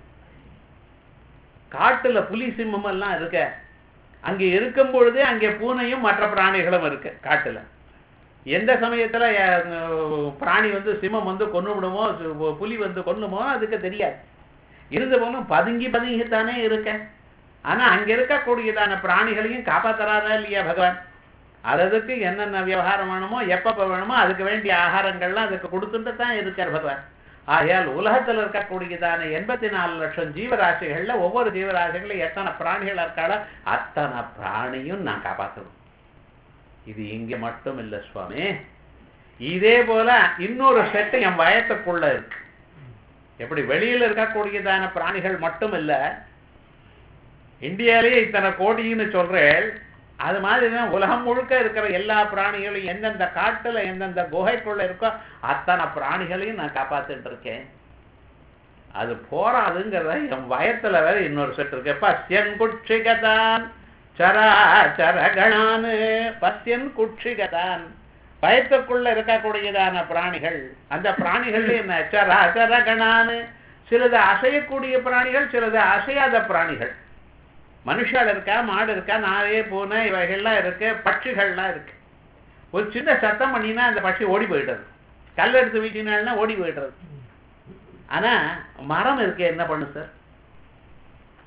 காட்டுல புலி சிம்மம் எல்லாம் இருக்க அங்க இருக்கும் பொழுதே அங்கே பூனையும் மற்ற பிராணிகளும் இருக்கு காட்டுல எந்த சமயத்துல அஹ், பிராணி வந்து சிம்மம் வந்து கொன்னு விடுமோ சு- புலி வந்து கொன்னுமோ அதுக்கு தெரியாது இருந்த போலும் பதுங்கி பதுங்கித்தானே இருக்க ஆனா அங்க இருக்கக்கூடியதான பிராணிகளையும் காப்பாத்துறாரா இல்லையா பகவான் அததுக்கு என்னென்ன விவகாரம் வேணுமோ எப்பப்ப வேணுமோ அதுக்கு வேண்டிய ஆகாரங்கள்லாம் அதுக்கு கொடுத்துட்டு தான் இருக்கார் பகவான் ஆகையால் உலகத்துல இருக்கக்கூடியதான எண்பத்தி நாலு லட்சம் ஜீவராசிகள்ல ஒவ்வொரு ஜீவராசிகளும் எத்தனை பிராணிகள் இருக்காளோ அத்தனை பிராணியும் நான் காப்பாற்றணும் இது இங்க மட்டும் இல்ல சுவாமி இதே போல இன்னொரு செட்டு என் வயத்துக்குள்ள இருக்கு எப்படி வெளியில இருக்கக்கூடியதான பிராணிகள் மட்டும் இல்ல இந்தியாலேயே இத்தனை கோடின்னு சொல்றேன் அது மாதிரி தான் உலகம் முழுக்க இருக்கிற எல்லா பிராணிகளையும் எந்தெந்த காட்டுல எந்தெந்த குகைக்குள்ள இருக்கோ அத்தனை பிராணிகளையும் நான் காப்பாத்திட்டு இருக்கேன் அது போராதுங்கிறத என் வயத்துல வேற இன்னொரு செட்டு இருக்கு பஸ்யன் குட்சிகதான் சரா சரகணானு பஸ்யன் குட்சிகதான் பயத்துக்குள்ள இருக்கக்கூடியதான பிராணிகள் அந்த பிராணிகள் என்ன சரா சரகணானு சிலது அசையக்கூடிய பிராணிகள் சிலது அசையாத பிராணிகள் மனுஷால் இருக்கா மாடு இருக்கா நாயே பூனை இவைகள்லாம் இருக்கு பட்சிகள்லாம் இருக்கு ஒரு சின்ன சத்தம் பண்ணினா அந்த பட்சி ஓடி போயிடுறது கல் எடுத்து வீட்டினால்னா ஓடி போயிடுறது ஆனா மரம் இருக்கு என்ன பண்ணு சார்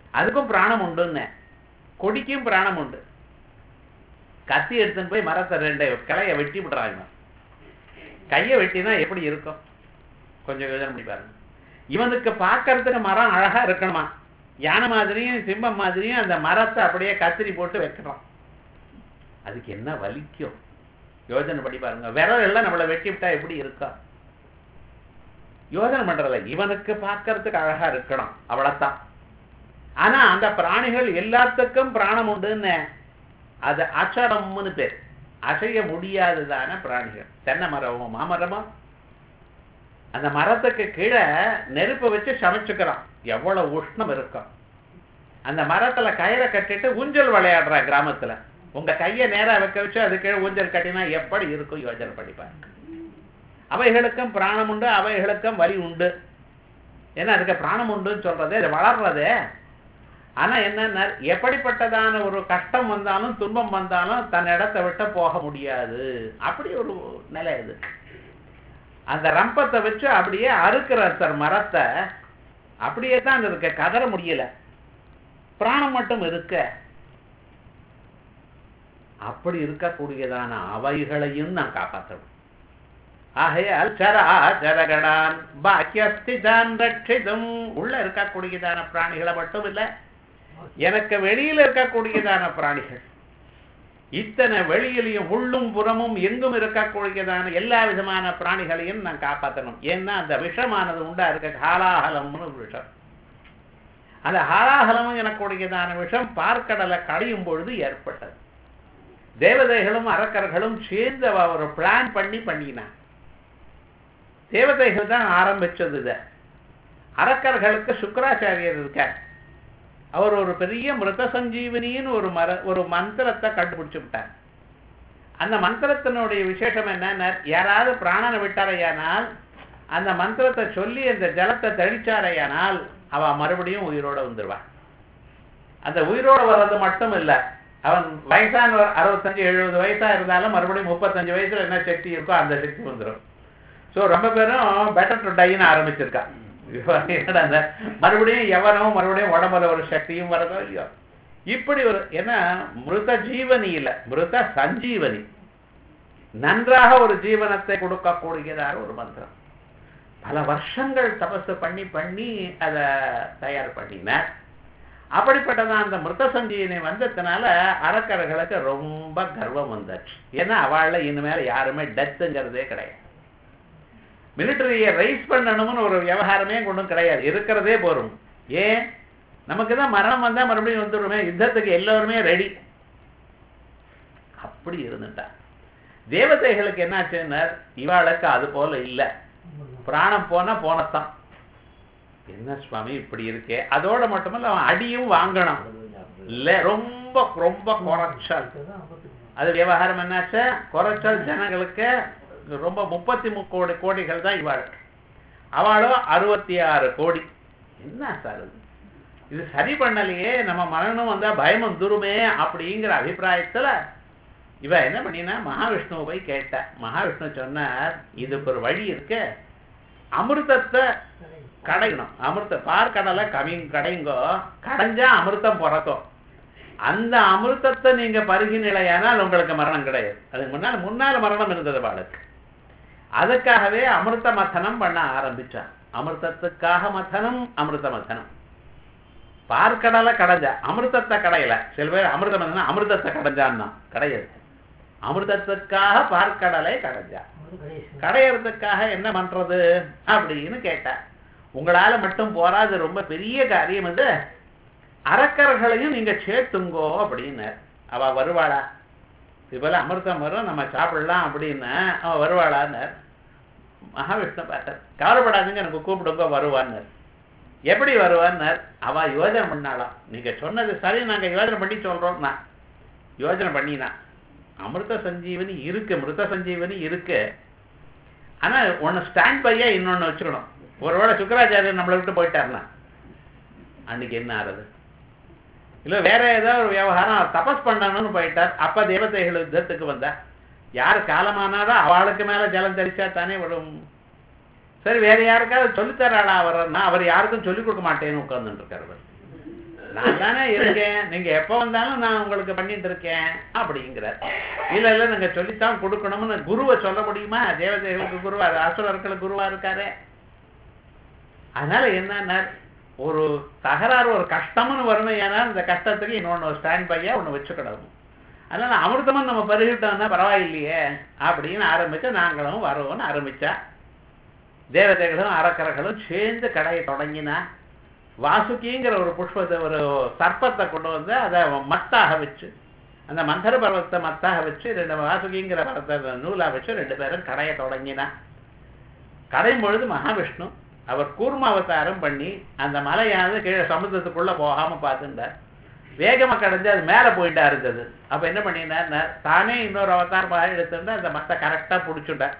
அதுக்கும் பிராணம் உண்டுன்னு கொடிக்கும் பிராணம் உண்டு கத்தி எடுத்துன்னு போய் மரத்தை ரெண்டு கிளைய வெட்டி விடுறாங்க கையை வெட்டினா எப்படி இருக்கும் கொஞ்சம் யோசனை பண்ணி பாருங்க இவனுக்கு பார்க்கறதுக்கு மரம் அழகா இருக்கணுமா யானை மாதிரியும் சிம்மம் மாதிரியும் அந்த மரத்தை அப்படியே கத்திரி போட்டு வைக்கிறான் அதுக்கு என்ன வலிக்கும் யோசனை பண்ணி பாருங்க விரல் எல்லாம் நம்மளை வெட்டி விட்டா எப்படி இருக்கா யோசனை பண்றதில்ல இவனுக்கு பார்க்கறதுக்கு அழகா இருக்கணும் அவ்வளவுதான் ஆனா அந்த பிராணிகள் எல்லாத்துக்கும் பிராணம் உண்டுன்னு அது அச்சடம்னு பேர் அசைய முடியாததான பிராணிகள் தென்னை மரமோ மாமரமோ அந்த மரத்துக்கு கீழே நெருப்பு வச்சு சமைச்சுக்கிறான் எவ்வளவு உஷ்ணம் இருக்கும் அந்த மரத்துல கயிறை கட்டிட்டு ஊஞ்சல் விளையாடுற கிராமத்துல உங்க கையை நேரா வைக்க வச்சு அது கீழே ஊஞ்சல் கட்டினா எப்படி இருக்கும் யோஜனை பண்ணி பாருங்க அவைகளுக்கும் பிராணம் உண்டு அவைகளுக்கும் வலி உண்டு ஏன்னா அதுக்கு பிராணம் உண்டுன்னு சொல்றதே அது வளர்றதே ஆனா என்னன்னா எப்படிப்பட்டதான ஒரு கஷ்டம் வந்தாலும் துன்பம் வந்தாலும் தன் இடத்தை விட்டு போக முடியாது அப்படி ஒரு நிலை இது அந்த ரம்பத்தை வச்சு அப்படியே அறுக்கிற சார் மரத்தை அப்படியே தான் இருக்க கதற முடியல பிராணம் மட்டும் இருக்க அப்படி இருக்கக்கூடியதான அவைகளையும் நான் காப்பாற்றணும் ஆகையால் சரா ஜரகடான் பாக்கியஸ்திதான் ரட்சிதம் உள்ள இருக்கக்கூடியதான பிராணிகளை மட்டும் இல்லை எனக்கு வெளியில இருக்கக்கூடியதான பிராணிகள் இத்தனை வெளியிலையும் உள்ளும் புறமும் எங்கும் இருக்கக்கூடியதான எல்லா விதமான பிராணிகளையும் நான் காப்பாற்றணும் ஏன்னா அந்த விஷமானது உண்டா இருக்க ஹாலாஹலம்னு ஒரு விஷம் அந்த ஹாலாஹலமும் எனக்கூடியதான விஷம் பார்க்கடலை கடையும் பொழுது ஏற்பட்டது தேவதைகளும் அரக்கர்களும் சேர்ந்து அவ ஒரு பிளான் பண்ணி பண்ணினான் தேவதைகள் தான் ஆரம்பிச்சது இதை அரக்கர்களுக்கு சுக்கராச்சாரியர் இருக்கார் அவர் ஒரு பெரிய மிருத சஞ்சீவனின்னு ஒரு மர ஒரு மந்திரத்தை கண்டுபிடிச்சு விட்டார் அந்த மந்திரத்தினுடைய விசேஷம் என்னன்னா யாராவது பிராணனை விட்டாரையானால் அந்த மந்திரத்தை சொல்லி அந்த ஜலத்தை தெளிச்சாரையானால் அவ மறுபடியும் உயிரோட வந்துடுவான் அந்த உயிரோட வர்றது மட்டும் இல்லை அவன் வயசான அறுபத்தஞ்சு எழுபது வயசா இருந்தாலும் மறுபடியும் முப்பத்தஞ்சு வயசுல என்ன சக்தி இருக்கோ அந்த சக்தி வந்துடும் ஸோ ரொம்ப பேரும் பெட்டர் டு டைன்னு ஆரம்பிச்சிருக்கா அந்த மறுபடியும் எவனவும் மறுபடியும் உடம்புல ஒரு சக்தியும் வரதோ இல்லையோ இப்படி ஒரு ஏன்னா மிருத ஜீவனி இல்லை மிருத சஞ்சீவனி நன்றாக ஒரு ஜீவனத்தை கொடுக்கக்கூடியதான ஒரு மந்திரம் பல வருஷங்கள் தபசு பண்ணி பண்ணி அதை தயார் பண்ணினார் அப்படிப்பட்டதான் அந்த மிருத சஞ்சீவனி வந்ததுனால அரக்கர்களுக்கு ரொம்ப கர்வம் வந்தாச்சு ஏன்னா அவள்ல இனிமேல யாருமே டெத்துங்கிறதே கிடையாது மிலிட்டரியை ரைஸ் பண்ணணும்னு ஒரு விவகாரமே கொண்டும் கிடையாது இருக்கிறதே போரும் ஏன் நமக்கு தான் மரணம் வந்தா மறுபடியும் வந்துடுமே யுத்தத்துக்கு எல்லோருமே ரெடி அப்படி இருந்துட்டா தேவதைகளுக்கு என்னாச்சுன்னா இவாளுக்கு அது போல இல்லை பிராணம் போனா போனத்தான் என்ன சுவாமி இப்படி இருக்கே அதோட மட்டுமல்ல அவன் அடியும் வாங்கணும் இல்ல ரொம்ப ரொம்ப குறைச்சல் அது விவகாரம் என்னாச்சு குறைச்சல் ஜனங்களுக்கு ரொம்ப முப்பத்தி கோடி கோடிகள் தான் இவாள் அவளோ அறுபத்தி ஆறு கோடி என்ன சார் இது இது சரி பண்ணலையே நம்ம மரணம் வந்தா பயம் வந்துருமே அப்படிங்கிற அபிப்பிராயத்துல இவ என்ன பண்ணினா மகாவிஷ்ணுவை போய் கேட்ட மகாவிஷ்ணு சொன்னார் இதுக்கு ஒரு வழி இருக்கு அமிர்தத்தை கடையணும் அமிர்த பார்க்கடலை கவி கடைங்கோ கடைஞ்சா அமிர்தம் பிறக்கும் அந்த அமிர்தத்தை நீங்க பருகி நிலையானால் உங்களுக்கு மரணம் கிடையாது அதுக்கு முன்னால் முன்னால் மரணம் இருந்தது பாளுக்கு அதுக்காகவே அமிர்த மதனம் பண்ண ஆரம்பிச்சான் அமிர்தத்துக்காக மதனம் அமிர்த மதனம் பார்க்கடலை கடைஞ்சா அமிர்தத்தை கடையல சில பேர் அமிர்தம் அமிர்தத்தை கடைஞ்சான்னா கிடையாது அமிர்தத்துக்காக பார்க்கடலை கடைஞ்சா கடையறதுக்காக என்ன பண்றது அப்படின்னு கேட்டா உங்களால மட்டும் போராது ரொம்ப பெரிய காரியம் இது அரக்கர்களையும் நீங்க சேர்த்துங்கோ அப்படின்னு அவ வருவாளா இது போல அமிர்தம் வரும் நம்ம சாப்பிடலாம் அப்படின்னு அவ வருவாளான்னார் மகாவிஷ்ணு பார்த்தார் கவலைப்படாதுங்க எனக்கு கூப்பிடுங்க வருவான்னார் எப்படி வருவான்னார் அவ யோஜனை பண்ணாலாம் நீங்க சொன்னது சரி நாங்க யோஜனை பண்ணி சொல்றோம்னா யோஜனை பண்ணினா அமிர்த சஞ்சீவனி இருக்கு மிருத சஞ்சீவனி இருக்கு ஆனா ஒன்னு ஸ்டாண்ட் பையா இன்னொன்னு வச்சுக்கணும் ஒருவேளை சுக்கராச்சாரியர் நம்மளை விட்டு போயிட்டாருன்னா அன்னைக்கு என்ன ஆறுது இல்ல வேற ஏதாவது ஒரு விவகாரம் தபஸ் பண்ணணும்னு போயிட்டார் அப்ப தேவதைகள் யுத்தத்துக்கு வந்தா யார் காலமானாரோ அவளுக்கு மேல ஜலம் தெளிச்சா தானே வரும் சரி வேற யாருக்காவது சொல்லித்தராளா அவர்னா அவர் யாருக்கும் சொல்லிக் கொடுக்க மாட்டேன்னு உட்கார்ந்துட்டு இருக்காரு அவர் நான் தானே இருக்கேன் நீங்க எப்ப வந்தாலும் நான் உங்களுக்கு பண்ணிட்டு இருக்கேன் அப்படிங்கிறார் இல்ல இல்ல நீங்க சொல்லித்தான் கொடுக்கணும்னு குருவை சொல்ல முடியுமா தேவதைகளுக்கு குருவா அசுரர்களுக்கு குருவா இருக்காரு அதனால என்னன்னா ஒரு தகராறு ஒரு கஷ்டம்னு வரணும் ஏன்னா இந்த கஷ்டத்துக்கு இன்னொன்று ஸ்டாண்ட் பையா ஒன்று வச்சுக்கிடணும் அதனால அமிர்தமும் நம்ம பருகிட்டோம்னா பரவாயில்லையே அப்படின்னு ஆரம்பிச்சு நாங்களும் வரோம்னு ஆரம்பிச்சா தேவதைகளும் அரக்கர்களும் சேர்ந்து கடையை தொடங்கினா வாசுகிங்கிற ஒரு புஷ்பத்தை ஒரு சர்ப்பத்தை கொண்டு வந்து அதை மத்தாக வச்சு அந்த மந்தர பர்வத்தை மத்தாக வச்சு ரெண்டு வாசுகிங்கிற பர்வத்தை நூலாக வச்சு ரெண்டு பேரும் கடையை தொடங்கினா கடையும் பொழுது மகாவிஷ்ணு அவர் கூர்ம அவதாரம் பண்ணி அந்த மலையானது கீழே சமுத்திரத்துக்குள்ள போகாம பார்த்துட்டார் வேகமா கடைஞ்சு அது மேல போயிட்டா இருந்தது அப்ப என்ன பண்ணினார் தானே இன்னொரு அவதாரமாக எடுத்துட்டு அந்த மத்தை கரெக்டா பிடிச்சுட்டார்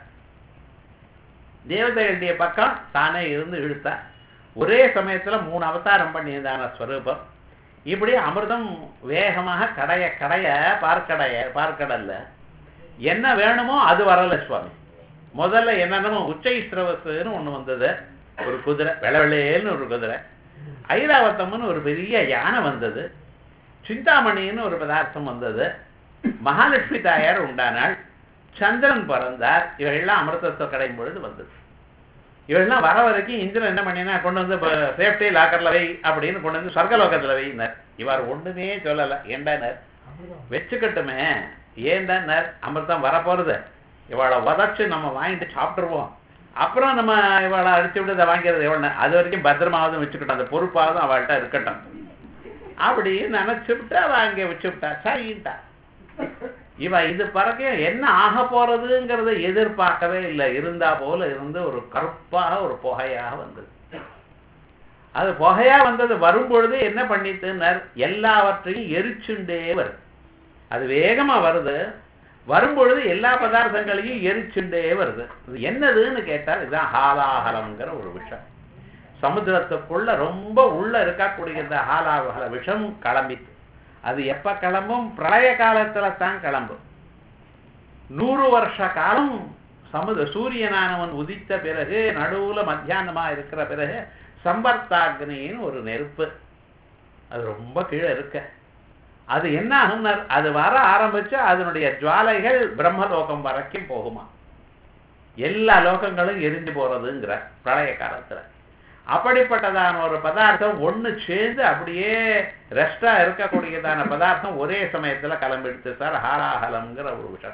தேவதைகளுடைய பக்கம் தானே இருந்து இழுத்தா ஒரே சமயத்துல மூணு அவதாரம் பண்ணியிருந்தான ஸ்வரூபம் இப்படி அமிர்தம் வேகமாக கடைய கடைய பார்க்கடைய பார்க்கடல்ல என்ன வேணுமோ அது வரல சுவாமி முதல்ல என்னென்னமோ உச்சை ஸ்ரவஸ்ன்னு ஒண்ணு வந்தது ஒரு குதிரை வெள்ளவெள்ளையேன்னு ஒரு குதிரை ஐராவத்தம்னு ஒரு பெரிய யானை வந்தது சிந்தாமணின்னு ஒரு பதார்த்தம் வந்தது மகாலட்சுமி தாயார் உண்டானாள் சந்திரன் பிறந்தார் இவைகள்லாம் அமிர்தத்தை கடையும் பொழுது வந்தது இவெல்லாம் வர வரைக்கும் இந்திரன் என்ன பண்ணினா கொண்டு வந்து சேஃப்டி லாக்கர்ல வை அப்படின்னு கொண்டு வந்து சொர்க்கலோகத்துல வைனர் இவர் ஒண்ணுமே சொல்லல ஏண்டானர் வச்சுக்கட்டுமே ஏண்டானர் அமிர்தம் வரப்போறது இவளை உதச்சு நம்ம வாங்கிட்டு சாப்பிட்டுருவோம் அப்புறம் நம்ம இவளை அடிச்சு விட்டு இதை வாங்கிறது எவ்வளோ அது வரைக்கும் பத்திரமாவது வச்சுக்கிட்டோம் அந்த பொறுப்பாவது அவள்கிட்ட இருக்கட்டும் அப்படி நினைச்சு விட்டு அவ அங்கே வச்சு விட்டா சரின்ட்டா இவ இது பிறகு என்ன ஆக போறதுங்கிறத எதிர்பார்க்கவே இல்லை இருந்தா போல இருந்து ஒரு கருப்பாக ஒரு புகையாக வந்தது அது புகையா வந்தது வரும் பொழுது என்ன பண்ணிட்டுனர் எல்லாவற்றையும் எரிச்சுண்டே வருது அது வேகமா வருது வரும்பொழுது எல்லா பதார்த்தங்களையும் எரிச்சுண்டே வருது இது என்னதுன்னு கேட்டால் இதுதான் ஹாலாஹலம்ங்கிற ஒரு விஷம் சமுத்திரத்துக்குள்ள ரொம்ப உள்ள இருக்கக்கூடிய இந்த ஹாலாஹல விஷம் கிளம்பித்து அது எப்ப கிளம்பும் பிரளய காலத்துல தான் கிளம்பும் நூறு வருஷ காலம் சமுத சூரியனானவன் உதித்த பிறகு நடுவுல மத்தியானமா இருக்கிற பிறகு சம்பர்த்தாக்னின்னு ஒரு நெருப்பு அது ரொம்ப கீழே இருக்க அது என்ன ஆகும்னா அது வர ஆரம்பிச்சு அதனுடைய ஜுவாலைகள் பிரம்மலோகம் வரைக்கும் போகுமா எல்லா லோகங்களும் எரிஞ்சு போறதுங்கிற பிரளய காலத்துல அப்படிப்பட்டதான ஒரு பதார்த்தம் ஒண்ணு சேர்ந்து அப்படியே ரெஸ்டா இருக்கக்கூடியதான பதார்த்தம் ஒரே சமயத்துல கிளம்பிடுச்சு சார் ஹாலாஹலம்ங்கிற ஒரு விஷயம்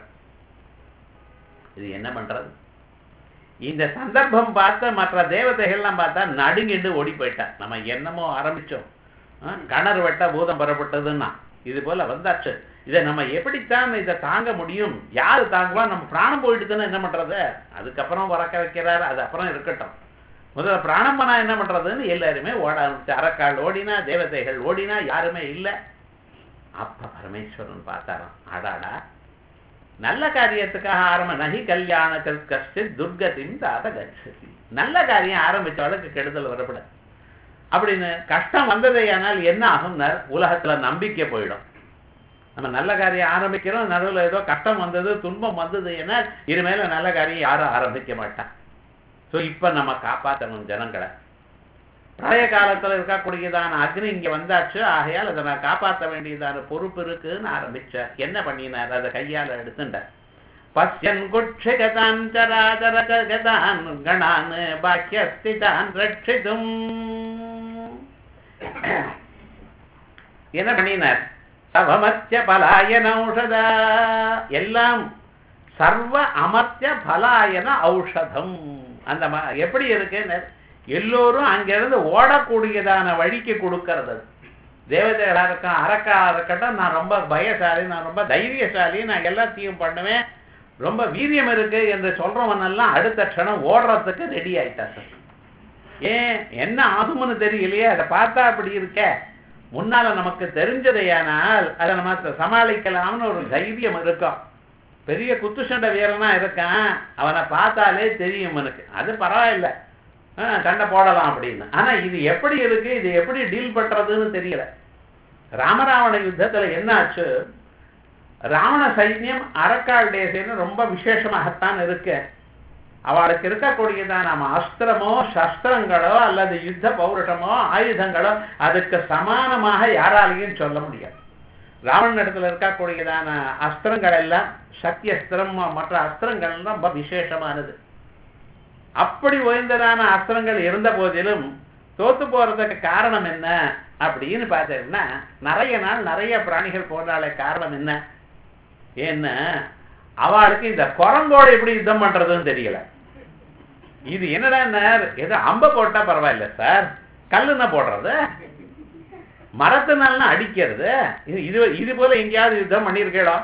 இது என்ன பண்றது இந்த சந்தர்ப்பம் பார்த்த மற்ற தேவதைகள்லாம் பார்த்தா நடுங்கிட்டு ஓடி போயிட்டா நம்ம என்னமோ ஆரம்பிச்சோம் கணர் வெட்ட பூதம் பெறப்பட்டதுன்னா இது போல வந்தாச்சு இதை நம்ம எப்படித்தான் இதை தாங்க முடியும் யாரு தாங்குவா நம்ம பிராணம் போயிட்டுதுன்னு என்ன பண்றது அதுக்கப்புறம் உறக்க வைக்கிறாரு அது அப்புறம் இருக்கட்டும் முதல்ல பிராணம் பண்ணா என்ன பண்றதுன்னு எல்லாருமே ஓட ஆரம்பிச்சு அரக்கால் ஓடினா தேவதைகள் ஓடினா யாருமே இல்லை அப்ப பரமேஸ்வரன் பார்த்தாராம் அடாடா நல்ல காரியத்துக்காக ஆரம்ப நகி கல்யாணத்தில் கஷ்டி துர்கத்தின் தாத கட்சதி நல்ல காரியம் ஆரம்பிச்சவளுக்கு கெடுதல் வரப்படாது அப்படின்னு கஷ்டம் வந்ததேயானால் என்ன ஆகும்னா உலகத்துல நம்பிக்கை போயிடும் நம்ம நல்ல காரியம் ஆரம்பிக்கிறோம் நடுவில் ஏதோ கஷ்டம் வந்தது துன்பம் வந்தது ஏன்னா இனிமேல நல்ல காரியம் யாரும் ஆரம்பிக்க மாட்டான் ஸோ இப்ப நம்ம காப்பாற்றணும் ஜனங்களை பழைய காலத்துல இருக்கக்கூடியதான அக்னி இங்க வந்தாச்சு ஆகையால் அதை நான் காப்பாற்ற வேண்டியதான பொறுப்பு இருக்குன்னு ஆரம்பிச்சார் என்ன பண்ணினார் அதை கையால எடுத்துட்டார் பசியன் குட்சிகதான் சராதரகதான் கணான் பாக்கியஸ்திதான் ரட்சிதும் என்ன பண்ணினார் சவமத்திய பலாயன ஔஷதா எல்லாம் சர்வ அமர்த்திய பலாயன ஔஷதம் அந்த எப்படி இருக்குன்னு எல்லோரும் அங்கிருந்து ஓடக்கூடியதான வழிக்கு கொடுக்கறது தேவதைகளா இருக்கும் அரக்கா இருக்கட்டும் நான் ரொம்ப பயசாலி நான் ரொம்ப தைரியசாலி நான் எல்லாத்தையும் பண்ணுவேன் ரொம்ப வீரியம் இருக்கு என்று சொல்றவனெல்லாம் அடுத்த க்ஷணம் ஓடுறதுக்கு ரெடி ஆயிட்டா சார் ஏன் என்ன ஆகும்னு தெரியலையே அதை பார்த்தா அப்படி இருக்க முன்னால நமக்கு தெரிஞ்சதையானால் அதை நம்ம சமாளிக்கலாம்னு ஒரு தைரியம் இருக்கும் பெரிய குத்துச்சண்டை வீரனா இருக்கான் அவனை பார்த்தாலே தெரியும் எனக்கு அது பரவாயில்லை சண்டை போடலாம் அப்படின்னு ஆனா இது எப்படி இருக்கு இது எப்படி டீல் பண்றதுன்னு தெரியல ராமராவண யுத்தத்துல என்ன ஆச்சு ராவண சைன்யம் அரக்காளுடைய சைன்யம் ரொம்ப விசேஷமாகத்தான் இருக்கு அவளுக்கு இருக்கக்கூடியதான் நம்ம அஸ்திரமோ சஸ்திரங்களோ அல்லது யுத்த பௌருஷமோ ஆயுதங்களோ அதுக்கு சமானமாக யாராலையும் சொல்ல முடியாது ராவணன் இடத்துல இருக்கக்கூடியதான அஸ்திரங்கள் எல்லாம் சக்தி அஸ்திரம் மற்ற அஸ்திரங்கள் எல்லாம் ரொம்ப விசேஷமானது அப்படி உயர்ந்ததான அஸ்திரங்கள் இருந்த போதிலும் தோத்து போறதுக்கு காரணம் என்ன அப்படின்னு பார்த்தீங்கன்னா நிறைய நாள் நிறைய பிராணிகள் போனாலே காரணம் என்ன ஏன்னா அவளுக்கு இந்த குரங்கோட எப்படி யுத்தம் பண்றதுன்னு தெரியல இது என்னடா ஏதோ அம்ப போட்டா பரவாயில்ல சார் கல்லுன்னா போடுறது மரத்தினால அடிக்கிறது இது இது இது போல எங்கேயாவது யுத்தம் பண்ணியிருக்கேடோ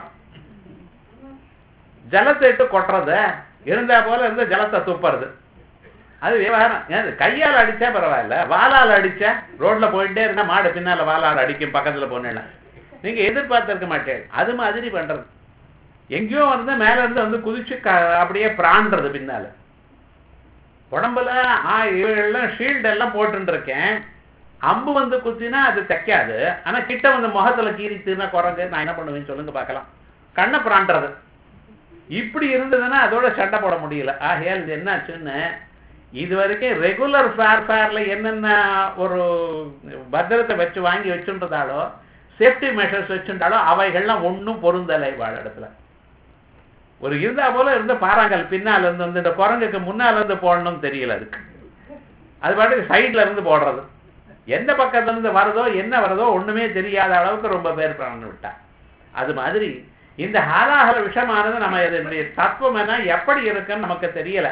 ஜலத்தை இட்டு கொட்டுறது இருந்தா போல இருந்த ஜலத்தை துப்புறது அது விவகாரம் ஏன் கையால் அடிச்சா பரவாயில்ல வாலால் அடிச்சா ரோட்ல போயிட்டே இருந்தா மாடு பின்னால வாலால் அடிக்கும் பக்கத்துல போனேன்னா நீங்க எதிர்பார்த்திருக்க மாட்டேன் அது மாதிரி பண்றது எங்கேயோ வந்து மேல இருந்து வந்து குதிச்சு க- அப்படியே பிராண்டுறது பின்னால உடம்புல ஆ இவைகள்லாம் ஷீல்டு எல்லாம் போட்டுட்டு இருக்கேன் அம்பு வந்து குத்தினா அது தைக்காது ஆனா கிட்ட வந்து முகத்துல கீறித்துனா குரங்கு நான் என்ன பண்ணுவேன்னு சொல்லுங்க பார்க்கலாம் கண்ணை பிராண்டுறது இப்படி இருந்ததுன்னா அதோட சண்டை போட முடியல ஆகையால் இது என்னாச்சுன்னு இது வரைக்கும் ரெகுலர் ஃபேர்ஃபேர்ல என்னென்ன ஒரு பத்திரத்தை வச்சு வாங்கி வச்சுன்றதாலோ சேஃப்டி மெஷர்ஸ் வச்சுட்டாலோ அவைகள்லாம் ஒண்ணும் பொருந்தலை வாழ இடத்துல ஒரு இருந்தா போல இருந்த பாறாங்கல் பின்னால இருந்து வந்து இந்த குரங்குக்கு முன்னால இருந்து போடணும்னு தெரியல அதுக்கு அது பாட்டுக்கு சைடுல இருந்து போடுறது எந்த பக்கத்துல இருந்து வருதோ என்ன வருதோ ஒண்ணுமே தெரியாத அளவுக்கு ரொம்ப பேர் பிராணம் விட்டா அது மாதிரி இந்த ஹாலாஹல விஷமானது நம்ம இதனுடைய தத்துவம் என்ன எப்படி இருக்குன்னு நமக்கு தெரியல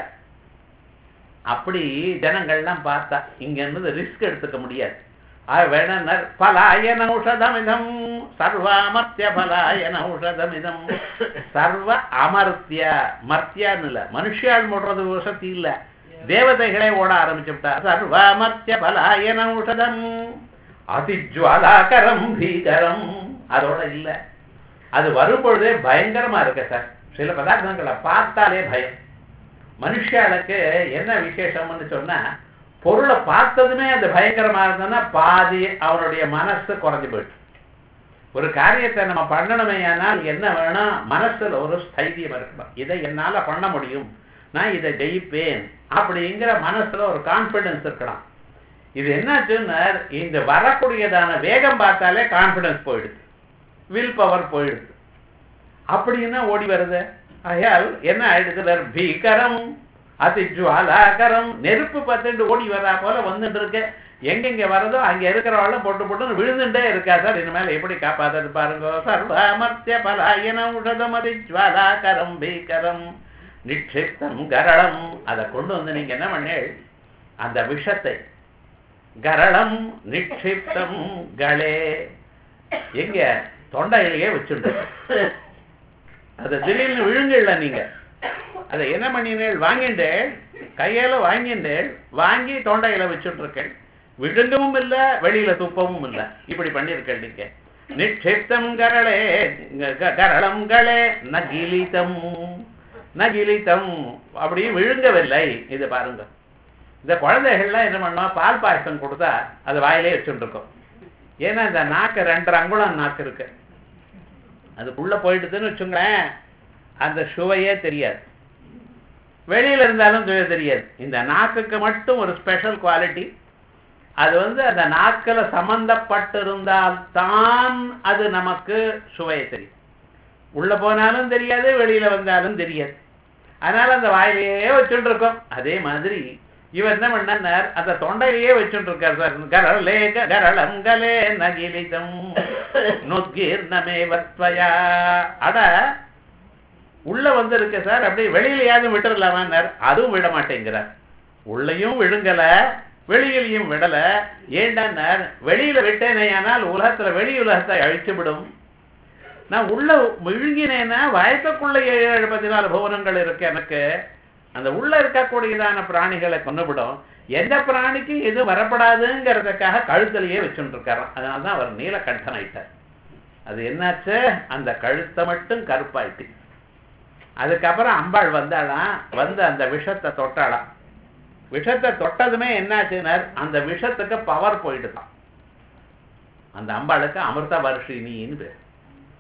அப்படி ஜனங்கள்லாம் பார்த்தா இங்க இருந்து ரிஸ்க் எடுத்துக்க முடியாது வேணனர் பலாயன ஔஷதமிதம் சர்வாமர்த்திய பலாயன ஔஷதமிதம் சர்வ அமர்த்திய மர்த்தியான்னு இல்ல மனுஷியால் முடுறது வசதி இல்ல தேவதைகளே ஓட ஆரம்பிச்சுட்டா சர்வாமர்த்திய பலாயன ஔஷதம் அதிஜ்வாலாகரம் பீகரம் அதோட இல்ல அது வரும்பொழுதே பயங்கரமா இருக்கு சார் சில பதார்த்தங்களை பார்த்தாலே பயம் மனுஷாளுக்கு என்ன விசேஷம்னு சொன்னா பொருளை பார்த்ததுமே அது பயங்கரமா இருந்ததுன்னா பாதி அவனுடைய மனசு குறைஞ்சு போயிடுச்சு ஒரு காரியத்தை நம்ம பண்ணணுமே ஆனால் என்ன வேணும் மனசுல ஒரு ஸ்தைரியம் இருக்கணும் இதை என்னால பண்ண முடியும் நான் இதை ஜெயிப்பேன் அப்படிங்கிற மனசுல ஒரு கான்பிடன்ஸ் இருக்கணும் இது என்னாச்சுன்னா இந்த வரக்கூடியதான வேகம் பார்த்தாலே கான்பிடன்ஸ் போயிடுது வில் பவர் போயிடுது அப்படின்னா ஓடி வருது ஆகையால் என்ன ஆயிடுது பீகரம் அதி ஜுவாலாகரம் நெருப்பு பத்துட்டு ஓடி வரா போல வந்துட்டு இருக்கு எங்கெங்க வரதோ அங்க இருக்கிறவள போட்டு போட்டு விழுந்துட்டே இருக்கா சார் இனிமேல் எப்படி காப்பாத்தது பாருங்க சர்வமர்த்திய பலாயன உஷதம் அதி ஜுவாலாகரம் பீகரம் நிக்ஷிப்தம் கரளம் அதை கொண்டு வந்து நீங்க என்ன பண்ணேள் அந்த விஷத்தை கரளம் நிக்ஷிப்தம் களே எங்க தொண்டையிலேயே வச்சுட்டு அதை திடீர்னு விழுங்கல நீங்க அதை என்ன பண்ணினேள் வாங்கிண்டேள் கையால வாங்கிண்டேள் வாங்கி தொண்டையில வச்சுட்டு இருக்கேன் விழுங்கவும் இல்ல வெளியில துப்பவும் இல்ல இப்படி பண்ணிருக்கேள் நீங்க நிக்ஷிப்தம் கரளே க- கரளம் களே நகிலிதம் நகிலிதம் அப்படி விழுங்கவில்லை இது பாருங்க இந்த குழந்தைகள்லாம் என்ன பண்ணோம் பால் பாயசம் கொடுத்தா அது வாயிலே வச்சுட்டு இருக்கோம் ஏன்னா இந்த நாக்கு ரெண்டரை அங்குலம் நாக்கு இருக்கு அதுக்குள்ள போயிட்டுதுன்னு வச்சுங்களேன் அந்த சுவையே தெரியாது வெளியில இருந்தாலும் சுவை தெரியாது இந்த நாக்குக்கு மட்டும் ஒரு ஸ்பெஷல் குவாலிட்டி அது வந்து அந்த நாக்கில் சம்பந்தப்பட்டிருந்தால் தான் அது நமக்கு சுவையை தெரியும் உள்ள போனாலும் தெரியாது வெளியில வந்தாலும் தெரியாது அதனால அந்த வாயிலேயே வச்சுட்டு இருக்கோம் அதே மாதிரி இவர் என்ன பண்ணார் அந்த தொண்டையிலேயே வச்சுட்டு இருக்கார் சார் கரளே கரளம் கலே நகிலிதம் நொத்கீர் நமே வத்வயா அட உள்ள வந்து இருக்கு சார் அப்படியே வெளியிலயாவது விட்டுறலாமான்னார் அதுவும் விட மாட்டேங்கிறார் உள்ளயும் விழுங்கல வெளியிலையும் விடல ஏண்டான்னார் வெளியில விட்டேனேயானால் உலகத்துல வெளி உலகத்தை அழிச்சு விடும் நான் உள்ள விழுங்கினேன்னா வயசுக்குள்ள ஏழு ஏழு பதினாலு புவனங்கள் இருக்கு எனக்கு அந்த உள்ள இருக்கக்கூடியதான பிராணிகளை கொண்டுவிடும் எந்த பிராணிக்கு எது வரப்படாதுங்கிறதுக்காக கழுத்திலேயே வச்சுட்டு இருக்காராம் அதனால தான் அவர் நீலகண்டன் ஆயிட்டார் அது என்னாச்சு அந்த கழுத்தை மட்டும் கருப்பாயிட்டு அதுக்கப்புறம் அம்பாள் வந்தாளாம் வந்து அந்த விஷத்தை தொட்டாளாம் விஷத்தை தொட்டதுமே என்னாச்சுனர் அந்த விஷத்துக்கு பவர் போயிடுதான் அந்த அம்பாளுக்கு அமிர்த வருஷினின்னு பேர்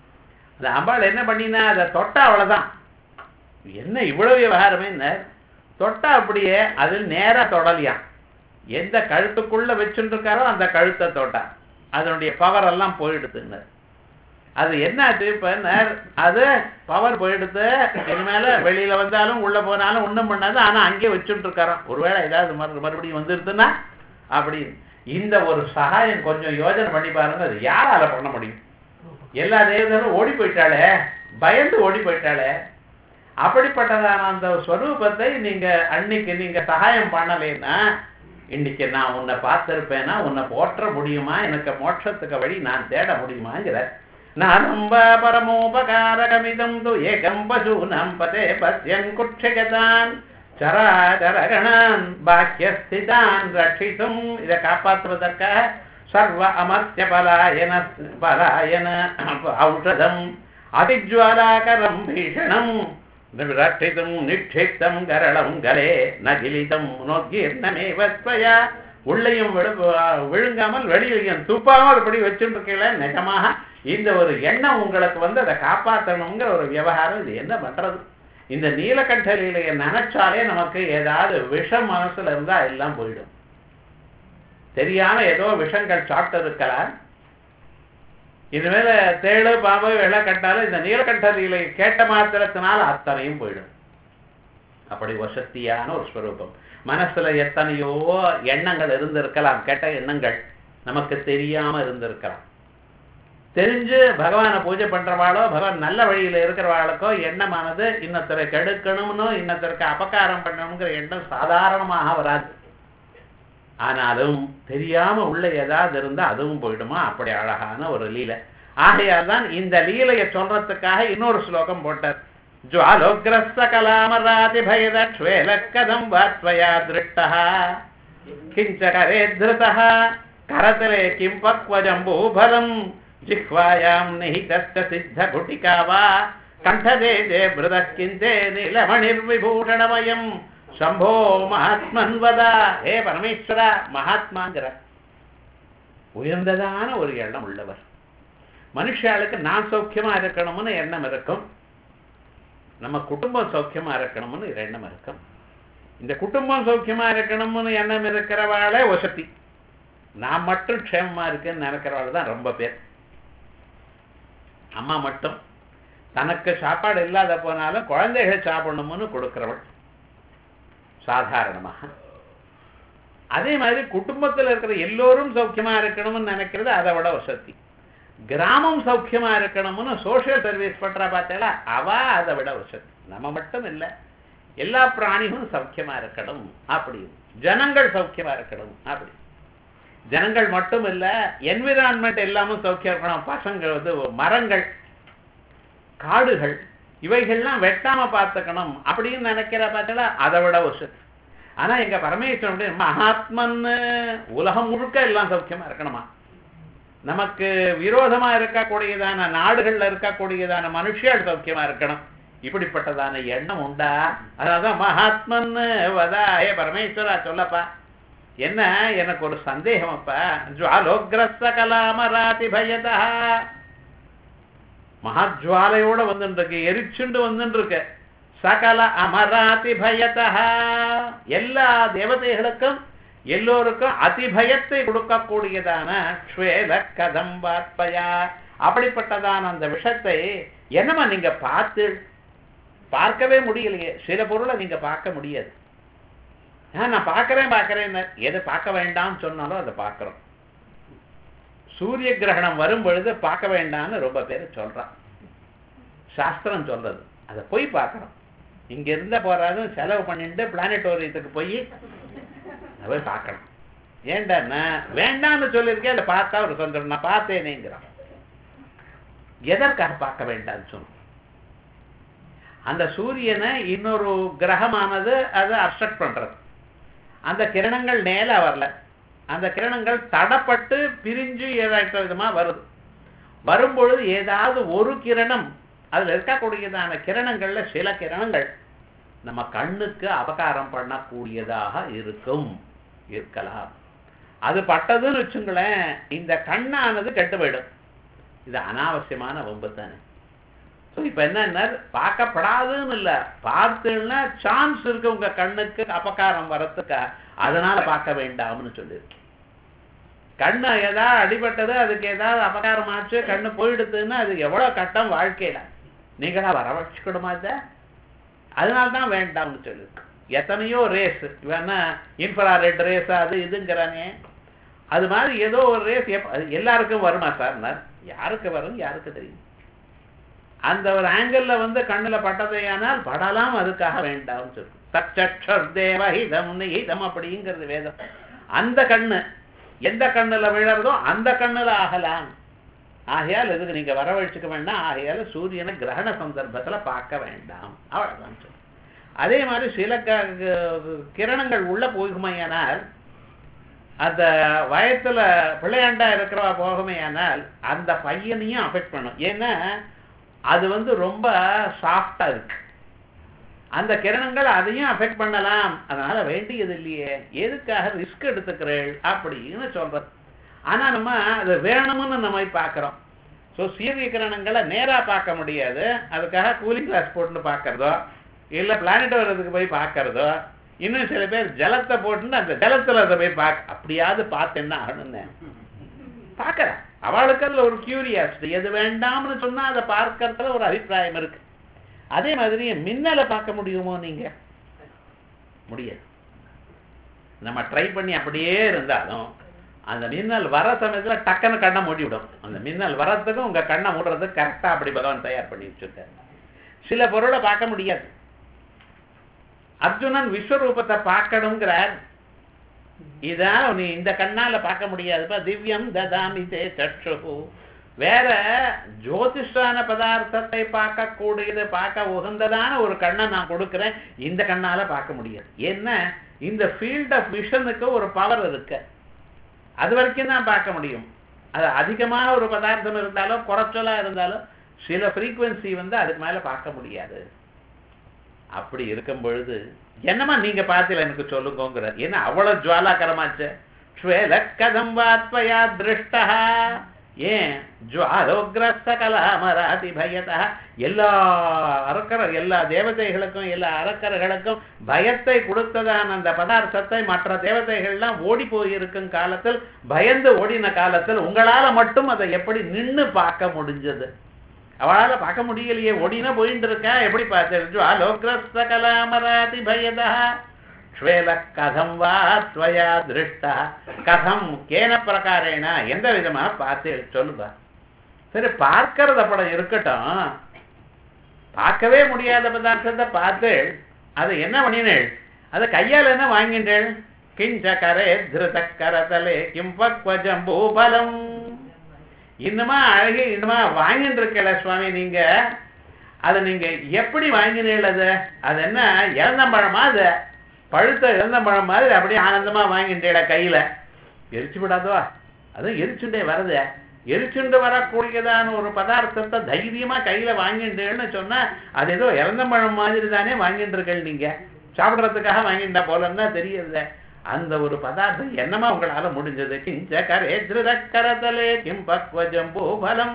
அந்த அம்பாள் என்ன பண்ணினா அதை தொட்டா அவ்வளவுதான் என்ன இவ்வளவு விவகாரமே தொட்டா அப்படியே அது நேரா தொடலியாம் எந்த கழுத்துக்குள்ள வச்சுட்டு இருக்காரோ அந்த கழுத்தை தொட்டா அதனுடைய பவர் எல்லாம் போயிடுதுன்னு அது என்னாச்சு இப்ப நேர் அது பவர் போயிடுது இனிமேல வெளியில வந்தாலும் உள்ள போனாலும் ஒண்ணும் பண்ணாது ஆனா அங்கேயே வச்சுட்டு இருக்காராம் ஒருவேளை ஏதாவது மறு மறுபடியும் வந்துருதுன்னா அப்படி இந்த ஒரு சகாயம் கொஞ்சம் யோஜனை பண்ணி பாருங்க அது யாரால பண்ண முடியும் எல்லா தேவதரும் ஓடி போயிட்டாளே பயந்து ஓடி போயிட்டாளே அப்படிப்பட்டதான அந்த ஸ்வரூபத்தை நீங்க அன்னைக்கு நீங்க சகாயம் பண்ணலைன்னா இன்னைக்கு நான் உன்னை பார்த்திருப்பேன்னா உன்னை போற்ற முடியுமா எனக்கு மோட்சத்துக்கு வழி நான் தேட முடியுமாங்கிற நானம்ப பரமோபகாரகமிதம் து ஏகம் பசூனம் பதே பத்யன் குட்சகதான் சராச்சரகணான் பாக்கியஸ்திதான் ரட்சித்தும் இதை காப்பாற்றுவதற்காக சர்வ அமர்த்திய பலாயன பலாயன ஔஷதம் அதிஜ்வாலாகரம் பீஷணம் ரட்சித்தும் நிக்ஷிப்தம் கரளம் கலே நகிலிதம் நோக்கீர்ணமேவ ஸ்வயா உள்ளையும் விழு விழுங்காமல் வெளியிலையும் துப்பாமல் இப்படி வச்சுருக்கீங்கள நிஜமாக இந்த ஒரு எண்ணம் உங்களுக்கு வந்து அதை காப்பாற்றணுங்கிற ஒரு விவகாரம் இது என்ன பண்றது இந்த நீலகண்ட லீலையை நினைச்சாலே நமக்கு ஏதாவது விஷம் மனசுல இருந்தா எல்லாம் போயிடும் தெரியாம ஏதோ விஷங்கள் சாப்பிட்டு இருக்கலாம் இனிமேல தேழு பாம்பு வெள்ளை கட்டாலும் இந்த நீலகண்ட லீலை கேட்ட மாத்திரத்தினால அத்தனையும் போயிடும் அப்படி வசத்தியான ஒரு ஸ்வரூபம் மனசுல எத்தனையோ எண்ணங்கள் இருந்திருக்கலாம் கெட்ட எண்ணங்கள் நமக்கு தெரியாம இருந்திருக்கலாம் தெரிஞ்சு பகவானை பூஜை பண்றவாளோ பகவான் நல்ல வழியில இருக்கிறவாளுக்கோ எண்ணமானது இன்னொருத்தரை கெடுக்கணும்னு இன்னொருத்தருக்கு அபகாரம் பண்ணணுங்கிற எண்ணம் சாதாரணமாக வராது ஆனாலும் தெரியாம உள்ள ஏதாவது இருந்தா அதுவும் போயிடுமா அப்படி அழகான ஒரு லீலை ஆகையால் தான் இந்த லீலையை சொல்றதுக்காக இன்னொரு ஸ்லோகம் போட்டார் ஜுவாலோக்ரஸ்த கலாமராதி பயதக்ஷ்வேலக்கதம் வாத்வயா திருஷ்டः கிஞ்ச கரே திருதः கரதலே கிம் பக்வஜம்பூபலம் ஜிஹ்வாயாம் நிஹிதஸ்த சித்த குட்டிகா வா கண்டதேஜே மிருதः கிந்தே நீலமணிர்விபூஷணமயம் சம்போ மகாத்மன் வதா ஹே பரமேஸ்வரா மகாத்மாங்கிற உயர்ந்ததான ஒரு எண்ணம் உள்ளவர் மனுஷாளுக்கு நான் சௌக்கியமா இருக்கணும்னு எண்ணம் இருக்கும் நம்ம குடும்பம் சௌக்கியமா இருக்கணும்னு எண்ணம் இருக்கும் இந்த குடும்பம் சௌக்கியமா இருக்கணும்னு எண்ணம் இருக்கிறவாளே வசதி நான் மட்டும் க்ஷேமமா இருக்குன்னு நினைக்கிறவாள் தான் ரொம்ப பேர் அம்மா மட்டும் தனக்கு சாப்பாடு இல்லாத போனாலும் குழந்தைகள் சாப்பிடணும்னு கொடுக்கிறவள் சாதாரணமாக அதே மாதிரி குடும்பத்தில் இருக்கிற எல்லோரும் சௌக்கியமா இருக்கணும்னு நினைக்கிறது அதை விட வசதி கிராமம் சௌக்கியமா இருக்கணும்னு சோசியல் சர்வீஸ் பண்றா பார்த்தா அவ அதை விட வசதி நம்ம மட்டும் இல்லை எல்லா பிராணிகளும் சௌக்கியமா இருக்கணும் அப்படி ஜனங்கள் சௌக்கியமா இருக்கணும் அப்படி ஜனங்கள் மட்டும் இல்ல என்விரான்மெண்ட் எல்லாமும் சௌக்கியம் இருக்கணும் பசங்கள் வந்து மரங்கள் காடுகள் இவைகள்லாம் வெட்டாம பார்த்துக்கணும் அப்படின்னு நினைக்கிற பார்த்தா அதை விட வசதி ஆனா எங்க பரமேஸ்வரன் மகாத்மன்னு உலகம் முழுக்க எல்லாம் சௌக்கியமா இருக்கணுமா நமக்கு விரோதமா இருக்கக்கூடியதான நாடுகள்ல இருக்கக்கூடியதான மனுஷியால் சௌக்கியமா இருக்கணும் இப்படிப்பட்டதான எண்ணம் உண்டா அதனாலதான் மகாத்மன் வதா ஏ பரமேஸ்வரா சொல்லப்பா என்ன எனக்கு ஒரு சந்தேகம் அப்பா ஜுவாலோக்ரஸ்த கலாமராதி பயதா மகாஜுவாலையோட வந்துருக்கு எரிச்சுண்டு வந்துருக்கு சகல அமராதி பயதா எல்லா தேவதைகளுக்கும் எல்லோருக்கும் அதிபயத்தை கொடுக்கக்கூடியதான ஸ்வேல கதம்பாத்பயா அப்படிப்பட்டதான அந்த விஷத்தை என்னமா நீங்க பார்த்து பார்க்கவே முடியலையே சில பொருளை நீங்க பார்க்க முடியாது நான் பார்க்கறேன் பார்க்கறேன் எதை பார்க்க வேண்டாம்னு சொன்னாலும் அதை பார்க்கிறோம் சூரிய கிரகணம் வரும் பொழுது பார்க்க வேண்டாம்னு ரொம்ப பேர் சொல்றான் சாஸ்திரம் சொல்றது அதை போய் பார்க்கறோம் இங்க இருந்த போறாது செலவு பண்ணிட்டு பிளானட்டோரியத்துக்கு போய் அதை போய் பார்க்கணும் ஏண்டான்னா வேண்டாம்னு சொல்லியிருக்கேன் அதை பார்த்தா ஒரு சொந்தம் நான் பார்த்தேனேங்கிறான் எதற்காக பார்க்க வேண்டாம்னு சொன்னோம் அந்த சூரியனை இன்னொரு கிரகமானது அதை அப்செக்ட் பண்றது அந்த கிரணங்கள் நேல வரல அந்த கிரணங்கள் தடப்பட்டு பிரிஞ்சு ஏதாட்ட விதமா வருது வரும்பொழுது ஏதாவது ஒரு கிரணம் அதுல இருக்கக்கூடியதான கிரணங்கள்ல சில கிரணங்கள் நம்ம கண்ணுக்கு அபகாரம் பண்ணக்கூடியதாக இருக்கும் இருக்கலாம் அது பட்டதுன்னு வச்சுங்களேன் இந்த கண்ணானது கெட்டு போயிடும் இது அனாவசியமான வம்பு தானே ஸோ இப்போ என்னன்னா பார்க்கப்படாதுன்னு இல்லை பார்த்தீங்கன்னா சான்ஸ் இருக்கு உங்க கண்ணுக்கு அபகாரம் வரத்துக்கா அதனால பார்க்க வேண்டாம்னு சொல்லியிருக்கு கண்ணு ஏதாவது அடிபட்டது அதுக்கு ஏதாவது அபகாரம் ஆச்சு கண்ணு போயிடுதுன்னா அது எவ்வளவு கட்டம் வாழ்க்கையில நீங்களா வர வச்சுக்கணுமா இதை அதனால தான் வேண்டாம்னு சொல்லியிருக்கு எத்தனையோ ரேஸ் வேணா இன்ஃப்ராரெட் ரேஸ் அது இதுங்கிறானே அது மாதிரி ஏதோ ஒரு ரேஸ் எல்லாருக்கும் வருமா சார்னார் யாருக்கு வரும் யாருக்கு தெரியும் அந்த ஒரு ஆங்கிள் வந்து கண்ணுல பட்டதையானால் படலாம் அதுக்காக வேண்டாம்னு சொல்லு தச்சர் தேவ ஹிதம் ஹிதம் அப்படிங்கிறது வேதம் அந்த கண்ணு எந்த கண்ணுல விழறதோ அந்த கண்ணுல ஆகலாம் ஆகையால் இதுக்கு நீங்க வரவழைச்சுக்க வேண்டாம் ஆகையால சூரியனை கிரகண சந்தர்ப்பத்துல பார்க்க வேண்டாம் அவ்வளவுதான் சொல்லு அதே மாதிரி சில கிரணங்கள் உள்ள போகுமையானால் அந்த வயத்துல பிள்ளையாண்டா இருக்கிறவா போகுமையானால் அந்த பையனையும் அஃபெக்ட் பண்ணும் ஏன்னா அது வந்து ரொம்ப சாஃப்டா இருக்கு அந்த கிரணங்கள் அதையும் அஃபெக்ட் பண்ணலாம் அதனால வேண்டியது இல்லையே எதுக்காக ரிஸ்க் எடுத்துக்கிறேள் அப்படின்னு சொல்றது ஆனா நம்ம அது வேணும்னு நம்ம பார்க்கிறோம் ஸோ சூரிய கிரணங்களை நேரா பார்க்க முடியாது அதுக்காக கூலிங் கிளாஸ் போட்டுன்னு பார்க்கறதோ இல்ல பிளானட் வர்றதுக்கு போய் பார்க்கறதோ இன்னும் சில பேர் ஜலத்தை போட்டுன்னு அந்த ஜலத்துல அதை போய் பார்க்க அப்படியாவது பார்த்து என்ன ஆகணும்னு பார்க்கறேன் அவளுக்கு அதுல ஒரு கியூரியாசிட்டி எது வேண்டாம்னு சொன்னா அதை பார்க்கறதுல ஒரு அபிப்பிராயம் இருக்கு அதே மாதிரி மின்னலை பார்க்க முடியுமோ நீங்க முடியாது நம்ம ட்ரை பண்ணி அப்படியே இருந்தாலும் அந்த மின்னல் வர சமயத்துல டக்குன்னு கண்ணை மூடிவிடும் அந்த மின்னல் வரத்துக்கும் உங்க கண்ணை மூடுறதுக்கு கரெக்டா அப்படி பகவான் தயார் பண்ணி வச்சிருக்காரு சில பொருளை பார்க்க முடியாது அர்ஜுனன் விஸ்வரூபத்தை பார்க்கணுங்கிறார் இதான் நீ இந்த கண்ணால பார்க்க முடியாதுப்பா திவ்யம் ததாமி தே சற்று வேற ஜோதிஷான பதார்த்தத்தை பார்க்கக்கூடியது பார்க்க உகந்ததான ஒரு கண்ணை நான் கொடுக்கிறேன் இந்த கண்ணால பார்க்க முடியாது என்ன இந்த ஃபீல்ட் ஆஃப் விஷனுக்கு ஒரு பவர் இருக்கு அது வரைக்கும் தான் பார்க்க முடியும் அது அதிகமான ஒரு பதார்த்தம் இருந்தாலும் குறைச்சலா இருந்தாலும் சில ஃப்ரீக்குவென்சி வந்து அதுக்கு மேல பார்க்க முடியாது அப்படி இருக்கும் பொழுது என்னமா நீங்க பார்த்தீங்க எனக்கு சொல்லுங்கோங்கிறார் ஏன்னா அவ்வளவு ஜுவாலாகரமாச்சு ஸ்வேல கதம் வாத்வயா திருஷ்டா ஏன் ஜுவாலோகிரஸ்த கலாமராதி பயதா எல்லா அரக்கர் எல்லா தேவதைகளுக்கும் எல்லா அரக்கர்களுக்கும் பயத்தை கொடுத்ததான அந்த பதார்த்தத்தை மற்ற தேவதைகள்லாம் ஓடி போயிருக்கும் காலத்தில் பயந்து ஓடின காலத்தில் உங்களால மட்டும் அதை எப்படி நின்னு பார்க்க முடிஞ்சது அவளால பார்க்க முடியலையே ஓடினா போயிட்டு இருக்கா எப்படி பார்த்து ஜுவாலோகிரஸ்த கலாமராதி பயதா ஸ்வேல கதம் வா துவயா திருஷ்டா கதம் கேன பிரகாரேன எந்த விதமா பார்த்து சொல்லுப்பா சரி பார்க்கறது படம் இருக்கட்டும் பார்க்கவே முடியாத பதார்த்தத்தை பார்த்து அதை என்ன பண்ணினேள் அதை கையால் என்ன வாங்கின்றேள் கிஞ்ச கரே திருத கரதலே கிம் பக்வஜம் பூபலம் இன்னுமா அழகே இன்னுமா வாங்கிட்டு இருக்கல சுவாமி நீங்க அதை நீங்க எப்படி வாங்கினீள் அது அது என்ன இறந்தம்பழமா அது பழுத்த இறந்தம்பழம் மாதிரி அப்படியே ஆனந்தமா வாங்கிட்டேடா கையில எரிச்சு விடாதோ அதுவும் எரிச்சுண்டே வருது எரிச்சுண்டு வரக்கூடியதான ஒரு பதார்த்தத்தை தைரியமா கையில வாங்கிட்டேன்னு சொன்னா அது ஏதோ இறந்தம்பழம் மாதிரி தானே வாங்கிட்டு இருக்கீங்க நீங்க சாப்பிடுறதுக்காக வாங்கிட்டா போலன்னா தெரியுது அந்த ஒரு பதார்த்தம் என்னமா உங்களால முடிஞ்சது கிஞ்ச கரே திருதக்கரதலே கிம் பக்வஜம் பூபலம்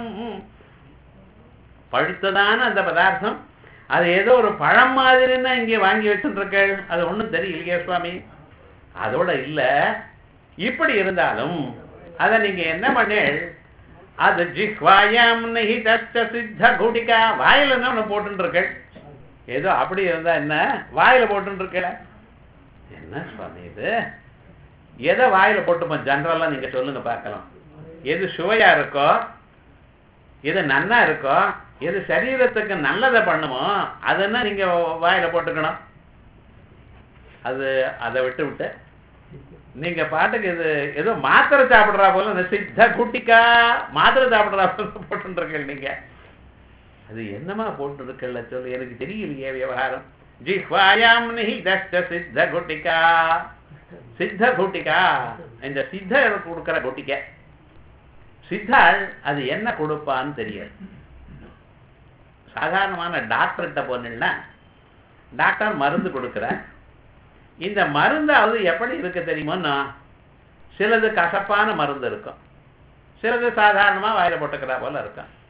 பழுத்ததான அந்த பதார்த்தம் அது ஏதோ ஒரு பழம் மாதிரின்னா இங்கே வாங்கி வச்சுருக்கள் அது ஒண்ணும் தெரியலையே சுவாமி அதோட இல்ல இப்படி இருந்தாலும் அதை நீங்க என்ன பண்ணேள் அது ஜிஹ்வாயாம் நிஹிதச்ச சித்த குடிகா வாயில என்ன ஒண்ணு போட்டுருக்கள் ஏதோ அப்படி இருந்தா என்ன வாயில போட்டுருக்கல என்ன சுவாமி இது எதை வாயில போட்டுப்போம் ஜென்ரலா நீங்க சொல்லுங்க பார்க்கலாம் எது சுவையா இருக்கோ எது நன்னா இருக்கோ எது சரீரத்துக்கு நல்லதை பண்ணுமோ அதென்ன நீங்க வாயில போட்டுக்கணும் அது அதை விட்டு விட்டு நீங்க பாட்டுக்கு இது ஏதோ மாத்திரை சாப்பிடுறா போல இந்த சித்த குட்டிக்கா மாத்திரை சாப்பிடுறா போல போட்டுருக்கீங்க நீங்க அது என்னமா போட்டுருக்கல சொல்லு எனக்கு தெரியலையே விவகாரம் ஜிஹ்வாயாம் நிஹிதஷ்ட சித்த குட்டிகா சித்த குட்டிகா இந்த சித்த கொடுக்கிற குட்டிக்கை சித்தாள் அது என்ன கொடுப்பான்னு தெரியாது சாதாரணமான டாக்டர்கிட்ட போனீங்கன்னா டாக்டர் மருந்து கொடுக்குற இந்த மருந்தாவது எப்படி இருக்கு தெரியுமோன்னா சிலது கசப்பான மருந்து இருக்கும் சிலது சாதாரணமாக வாயில போட்டுக்கிறா போல இருக்கும்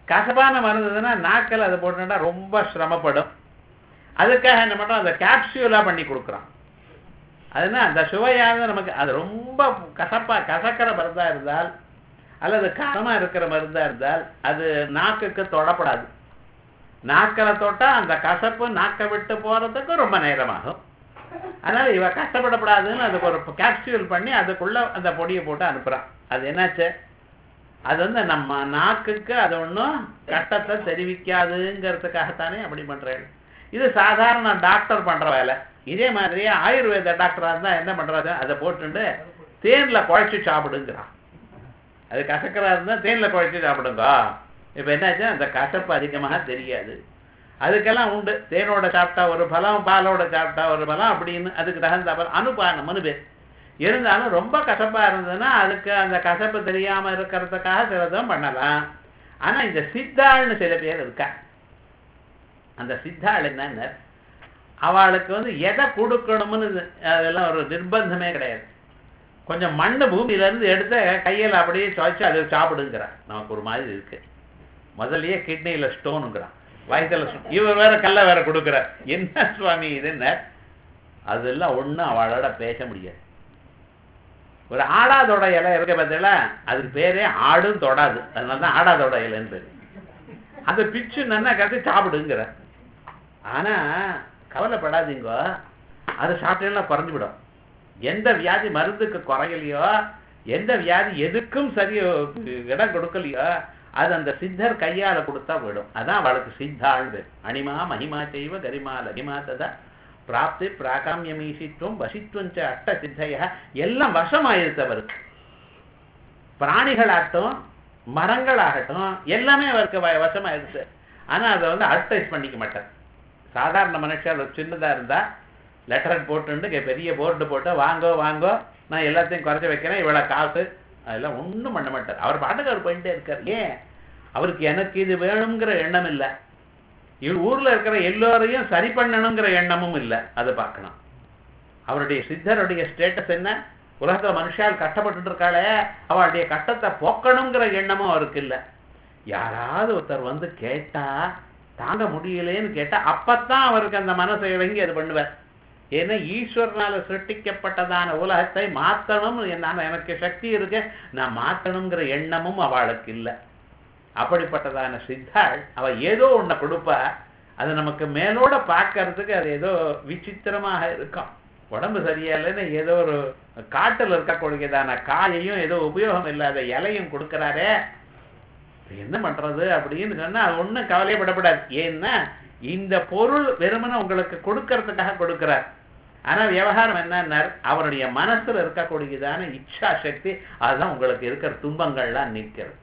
கசப்பான மருந்துன்னா நாக்கில் அதை போட்டுட்டா ரொம்ப சிரமப்படும் அதுக்காக என்ன பண்ணுறோம் அந்த கேப்சியூலாக பண்ணி கொடுக்குறோம் அதுனா அந்த சுவையானது நமக்கு அது ரொம்ப கசப்பா கசக்கிற மருந்தா இருந்தால் அல்லது கரமா இருக்கிற மருந்தா இருந்தால் அது நாக்குக்கு தொடப்படாது நாக்கில் தொட்டா அந்த கசப்பு நாக்கை விட்டு போறதுக்கு ரொம்ப நேரமாகும் அதனால இவ கஷ்டப்படப்படாதுன்னு அதுக்கு ஒரு கேப்சியூல் பண்ணி அதுக்குள்ள அந்த பொடியை போட்டு அனுப்புறான் அது என்னாச்சு அது வந்து நம்ம நாக்குக்கு அது ஒன்றும் கஷ்டத்தை தெரிவிக்காதுங்கிறதுக்காகத்தானே அப்படி பண்றேன் இது சாதாரண டாக்டர் பண்ற வேலை இதே மாதிரியே ஆயுர்வேத டாக்டரா இருந்தா என்ன பண்றாரு அதை போட்டுட்டு தேன்ல குழைச்சி சாப்பிடுங்கிறான் அது கசக்கரா இருந்தா தேன்ல குழைச்சி சாப்பிடுங்க இப்ப என்னாச்சு அந்த கசப்பு அதிகமாக தெரியாது அதுக்கெல்லாம் உண்டு தேனோட சாப்பிட்டா ஒரு பலம் பாலோட சாப்பிட்டா ஒரு பலம் அப்படின்னு அதுக்கு தகுந்த பலம் அனுபானம் அனுபே இருந்தாலும் ரொம்ப கசப்பா இருந்ததுன்னா அதுக்கு அந்த கசப்பு தெரியாம இருக்கிறதுக்காக சிலதும் பண்ணலாம் ஆனா இந்த சித்தாள்னு சில பேர் இருக்கா அந்த சித்தாள் என்னன்னு அவளுக்கு வந்து எதை கொடுக்கணும்னு அதெல்லாம் ஒரு நிர்பந்தமே கிடையாது கொஞ்சம் மண்ணு பூமியில இருந்து எடுத்து கையில் அப்படியே சுவைச்சு அதை சாப்பிடுங்கிறான் நமக்கு ஒரு மாதிரி இருக்கு முதல்லயே கிட்னியில ஸ்டோனுங்கிறான் வயசுல இவர் வேற கல்ல வேற கொடுக்குறார் என்ன சுவாமி இது என்ன அதெல்லாம் ஒண்ணும் அவளோட பேச முடியாது ஒரு ஆடாதோட இலை இருக்க பார்த்தீங்களா அதுக்கு பேரே ஆடும் தொடாது அதனால தான் ஆடாதோட இலைன்னு பேரு அந்த பிச்சு நன்னா கட்டி சாப்பிடுங்கிற ஆனா கவலைப்படாதீங்க அதை சாப்பிட்டேன்னா குறைஞ்சு விடும் எந்த வியாதி மருந்துக்கு குறையலையோ எந்த வியாதி எதுக்கும் சரியோ இடம் கொடுக்கலையோ அது அந்த சித்தர் கையால கொடுத்தா போயிடும் அதான் அவளுக்கு சித்தாள் பேர் அனிமா மகிமா செய்வ கரிமா லகிமா ததா பிராப்தி பிராகாமியமீசித்துவம் வசித்துவம் அட்ட சித்தைய எல்லாம் வசமாயிருச்சு அவருக்கு பிராணிகளாகட்டும் மரங்களாகட்டும் எல்லாமே அவருக்கு வ- வசமாயிருச்சு ஆனா அதை வந்து அட்வர்டைஸ் பண்ணிக்க மாட்டார் சாதாரண மனுஷன் சின்னதா இருந்தா லெட்டர் போட்டுண்டு இங்க பெரிய போர்டு போட்டு வாங்கோ வாங்கோ நான் எல்லாத்தையும் குறைச்சி வைக்கிறேன் இவ்வளவு காசு அதெல்லாம் ஒண்ணும் பண்ண மாட்டார் அவர் பாட்டுக்கு அவர் போயிட்டே இருக்கார் ஏன் அவருக்கு எனக்கு இது வேணுங்கிற எண்ணம் இல்லை இவ் ஊர்ல இருக்கிற எல்லோரையும் சரி பண்ணணுங்கிற எண்ணமும் இல்லை அதை பார்க்கணும் அவருடைய சித்தருடைய ஸ்டேட்டஸ் என்ன உலகத்துல மனுஷால் கஷ்டப்பட்டுட்டு இருக்காளே அவளுடைய கஷ்டத்தை போக்கணுங்கிற எண்ணமும் அவருக்கு இல்லை யாராவது ஒருத்தர் வந்து கேட்டா தாங்க முடியலேன்னு கேட்டா அப்பத்தான் அவருக்கு அந்த மனசை இறங்கி அது பண்ணுவார் ஏன்னா ஈஸ்வரனால சிருஷ்டிக்கப்பட்டதான உலகத்தை மாத்தணும் நான் எனக்கு சக்தி இருக்கு நான் மாத்தணுங்கிற எண்ணமும் அவளுக்கு இல்லை அப்படிப்பட்டதான சித்தாள் அவ ஏதோ ஒண்ண கொடுப்பா அது நமக்கு மேலோட பார்க்கறதுக்கு அது ஏதோ விசித்திரமாக இருக்கும் உடம்பு சரியில்லைன்னு ஏதோ ஒரு காட்டுல இருக்கக்கூடியதான காயையும் ஏதோ உபயோகம் இல்லாத இலையும் கொடுக்கறாரே இது என்ன பண்றது அப்படின்னு சொன்னா அது ஒண்ணும் கவலைப்படப்படாது ஏன்னா இந்த பொருள் வெறுமனே உங்களுக்கு கொடுக்கறதுக்காக கொடுக்கிறார் ஆனா விவகாரம் என்னன்னார் அவருடைய மனசுல இருக்கக்கூடியதான இச்சா சக்தி அதுதான் உங்களுக்கு இருக்கிற துன்பங்கள்லாம் நிற்கிறது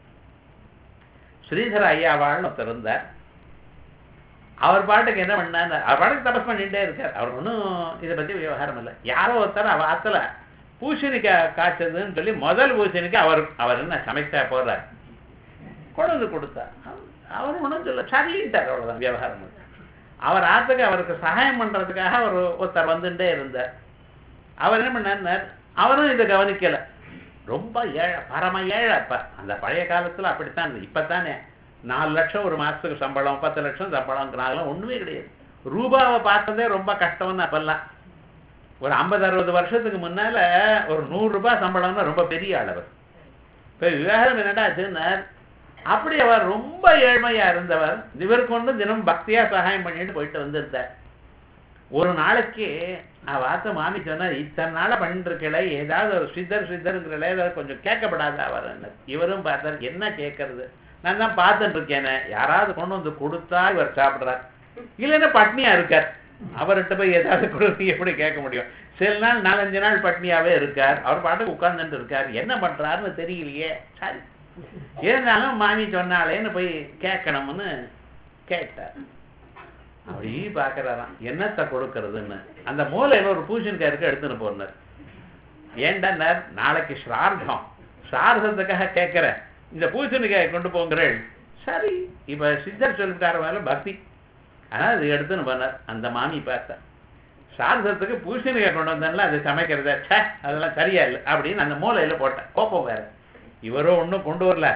ஸ்ரீதர ஐயாவாள்னு ஒருத்தர் இருந்தார் அவர் பாட்டுக்கு என்ன பண்ணார் அவர் பாட்டுக்கு தபஸ் பண்ணிட்டே இருக்கார் அவர் ஒன்றும் இதை பத்தி விவகாரம் இல்லை யாரோ ஒருத்தர் அவ ஆத்துல பூசணிக்காய் காய்ச்சதுன்னு சொல்லி முதல் பூசணிக்காய் அவர் அவர் என்ன சமைச்சா போடுறார் கொண்டு வந்து கொடுத்தா அவர் ஒன்றும் சொல்ல சரிட்டார் அவ்வளவுதான் விவகாரம் இல்லை. அவர் ஆத்துக்கு அவருக்கு சகாயம் பண்றதுக்காக அவர் ஒருத்தர் வந்துட்டே இருந்தார் அவர் என்ன பண்ணார் அவரும் இதை கவனிக்கல ரொம்ப ஏழை பரம ஏழை அப்ப அந்த பழைய காலத்துல அப்படித்தான் இருந்தது இப்பத்தானே நாலு லட்சம் ஒரு மாசத்துக்கு சம்பளம் பத்து லட்சம் சம்பளம்ங்கிறாங்களாம் ஒண்ணுமே கிடையாது ரூபாவை பார்த்ததே ரொம்ப கஷ்டம்னு அப்பெல்லாம் ஒரு ஐம்பது அறுபது வருஷத்துக்கு முன்னால ஒரு நூறு ரூபாய் சம்பளம்னா ரொம்ப பெரிய அளவு இப்ப விவகாரம் என்னடா ஆச்சுன்னார் அப்படி அவர் ரொம்ப ஏழ்மையா இருந்தவர் இவருக்கு ஒன்று தினம் பக்தியா சகாயம் பண்ணிட்டு போயிட்டு வந்திருந்தார் ஒரு நாளைக்கு அவ ஆத்த மாமி சொன்னார் இத்தனை நாளா பண்ணிட்டு இருக்கல ஏதாவது ஒரு சித்தர் சித்தருங்கிறல ஏதாவது கொஞ்சம் கேட்கப்படாத அவர் இவரும் பார்த்தார் என்ன கேட்கறது நான் தான் பார்த்துட்டு இருக்கேனே யாராவது கொண்டு வந்து கொடுத்தா இவர் சாப்பிடுறார் இல்லைன்னா பட்னியா இருக்கார் அவர்கிட்ட போய் ஏதாவது கொடுத்து எப்படி கேட்க முடியும் சில நாள் நாலஞ்சு நாள் பட்னியாவே இருக்கார் அவர் பாட்டுக்கு உட்கார்ந்துட்டு இருக்கார் என்ன பண்றாருன்னு தெரியலையே சரி இருந்தாலும் மாமி சொன்னாலேன்னு போய் கேட்கணும்னு கேட்டார் அப்படி பார்க்கறாராம் என்னத்தை கொடுக்கறதுன்னு அந்த மூலையில ஒரு பூசணிக்காய் இருக்கு எடுத்துன்னு போனார் ஏண்டா நாளைக்கு ஸ்ரார்த்தம் ஸ்ரார்த்தத்துக்காக கேட்கிறேன் இந்த பூசணிக்காய் கொண்டு போங்கிறேன் சரி இப்ப சித்தர் சொல்லிட்டார மேல பக்தி ஆனா அது எடுத்துன்னு போனார் அந்த மாமி பார்த்தா சாரதத்துக்கு பூசணிக்காய் கொண்டு வந்தால அது சமைக்கிறத ச்சே அதெல்லாம் சரியா இல்லை அப்படின்னு அந்த மூலையில போட்டேன் கோப்பம் வேற இவரோ ஒண்ணும் கொண்டு வரல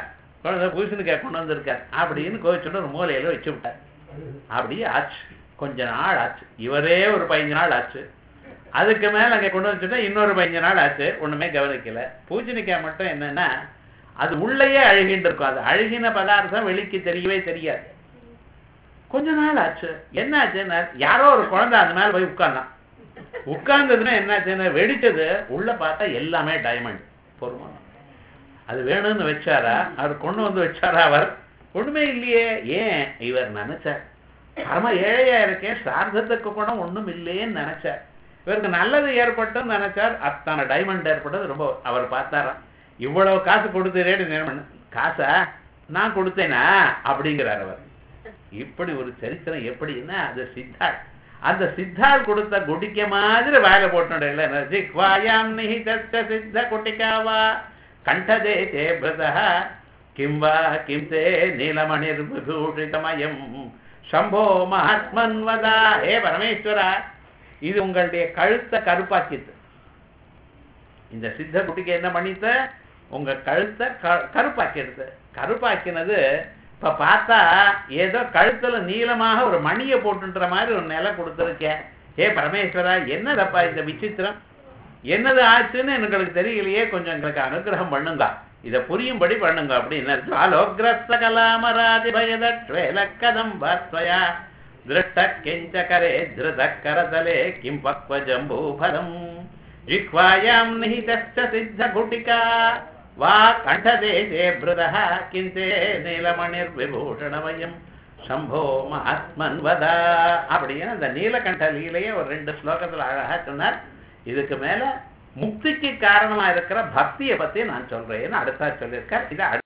குழந்தை பூசணிக்காய் கொண்டு வந்திருக்கார் அப்படின்னு கோவிச்சுட்டு ஒரு மூலையில வச்சு விட்டார் அப்படியே ஆச்சு கொஞ்ச நாள் ஆச்சு இவரே ஒரு பதினஞ்சு நாள் ஆச்சு அதுக்கு மேல அங்க கொண்டு வச்சுட்டா இன்னொரு பதினஞ்சு நாள் ஆச்சு ஒண்ணுமே கவனிக்கல பூசணிக்காய் மட்டும் என்னன்னா அது உள்ளேயே அழுகின்னு இருக்கும் அது அழுகின பதார்த்தம் வெளிக்கு தெரியவே தெரியாது கொஞ்ச நாள் ஆச்சு என்ன ஆச்சுன்னா யாரோ ஒரு குழந்தை அது மேல போய் உட்கார்ந்தான் உட்கார்ந்ததுன்னா என்னாச்சுன்னா வெடிச்சது உள்ள பார்த்தா எல்லாமே டைமண்ட் பொறுமா அது வேணும்னு வச்சாரா அவர் கொண்டு வந்து வச்சாரா அவர் ஒண்ணுமே இல்லையே ஏன் இவர் நினைச்சார் பரம ஏழையா இருக்கேன் சார்த்தத்துக்கு கூட ஒண்ணும் இல்லையேன்னு நினைச்சார் இவருக்கு நல்லது ஏற்பட்டும் நினைச்சார் அத்தனை டைமண்ட் ஏற்பட்டது ரொம்ப அவர் பார்த்தாராம் இவ்வளவு காசு கொடுத்துறேன்னு நினைமன் காசா நான் கொடுத்தேனா அப்படிங்கிறார் அவர் இப்படி ஒரு சரித்திரம் எப்படின்னா அது சித்தாள் அந்த சித்தாள் கொடுத்த குடிக்க மாதிரி வேலை போட்டுடையில ஜிக்வாயாம் நிஹிதஸ்த சித்த குட்டிகாவா கண்டதே தே பிரதः கிம் வா கிம் தே நீலமணிர்விபூஷிதமயம் சம்போ மகாத்மன் வதா ஹே பரமேஸ்வரா இது உங்களுடைய கழுத்தை கருப்பாக்கிது இந்த சித்த குட்டிக்கு என்ன பண்ணித்த உங்க கழுத்தை க- கருப்பாக்கிடுது கருப்பாக்கினது இப்ப பார்த்தா ஏதோ கழுத்துல நீளமாக ஒரு மணியை போட்டுன்ற மாதிரி ஒரு நிலை கொடுத்துருக்கேன் ஏ பரமேஸ்வரா என்னதப்பா இந்த விசித்திரம் என்னது ஆச்சுன்னு எங்களுக்கு தெரியலையே கொஞ்சம் எங்களுக்கு அனுகிரகம் பண்ணுங்க இத புரியும்படி பண்ணுங்க அப்படின்னு ஆலோகிரஸ்த கலாமராதி பயதேல கதம் பாஸ்வயா திருஷ்ட கிஞ்ச கரே திருத கரதலே கிம் பக்வ ஜம்பூபலம் ஜிஹ்வாயாம் நிஹிதஸ்ச சித்த குட்டிகா வா கண்டதேசே பிருதः கிந்தே நீலமணிர் விபூஷணமயம் சம்போ மகாத்மன் வதா அப்படின்னு அந்த நீலகண்ட லீலையை ஒரு ரெண்டு ஸ்லோகத்துல அழகா சொன்னார் இதுக்கு மேல முக்திக்கு காரணமா இருக்கிற பக்தியை பத்தி நான் சொல்றேன்னு அடுத்தா சொல்லியிருக்கார் இது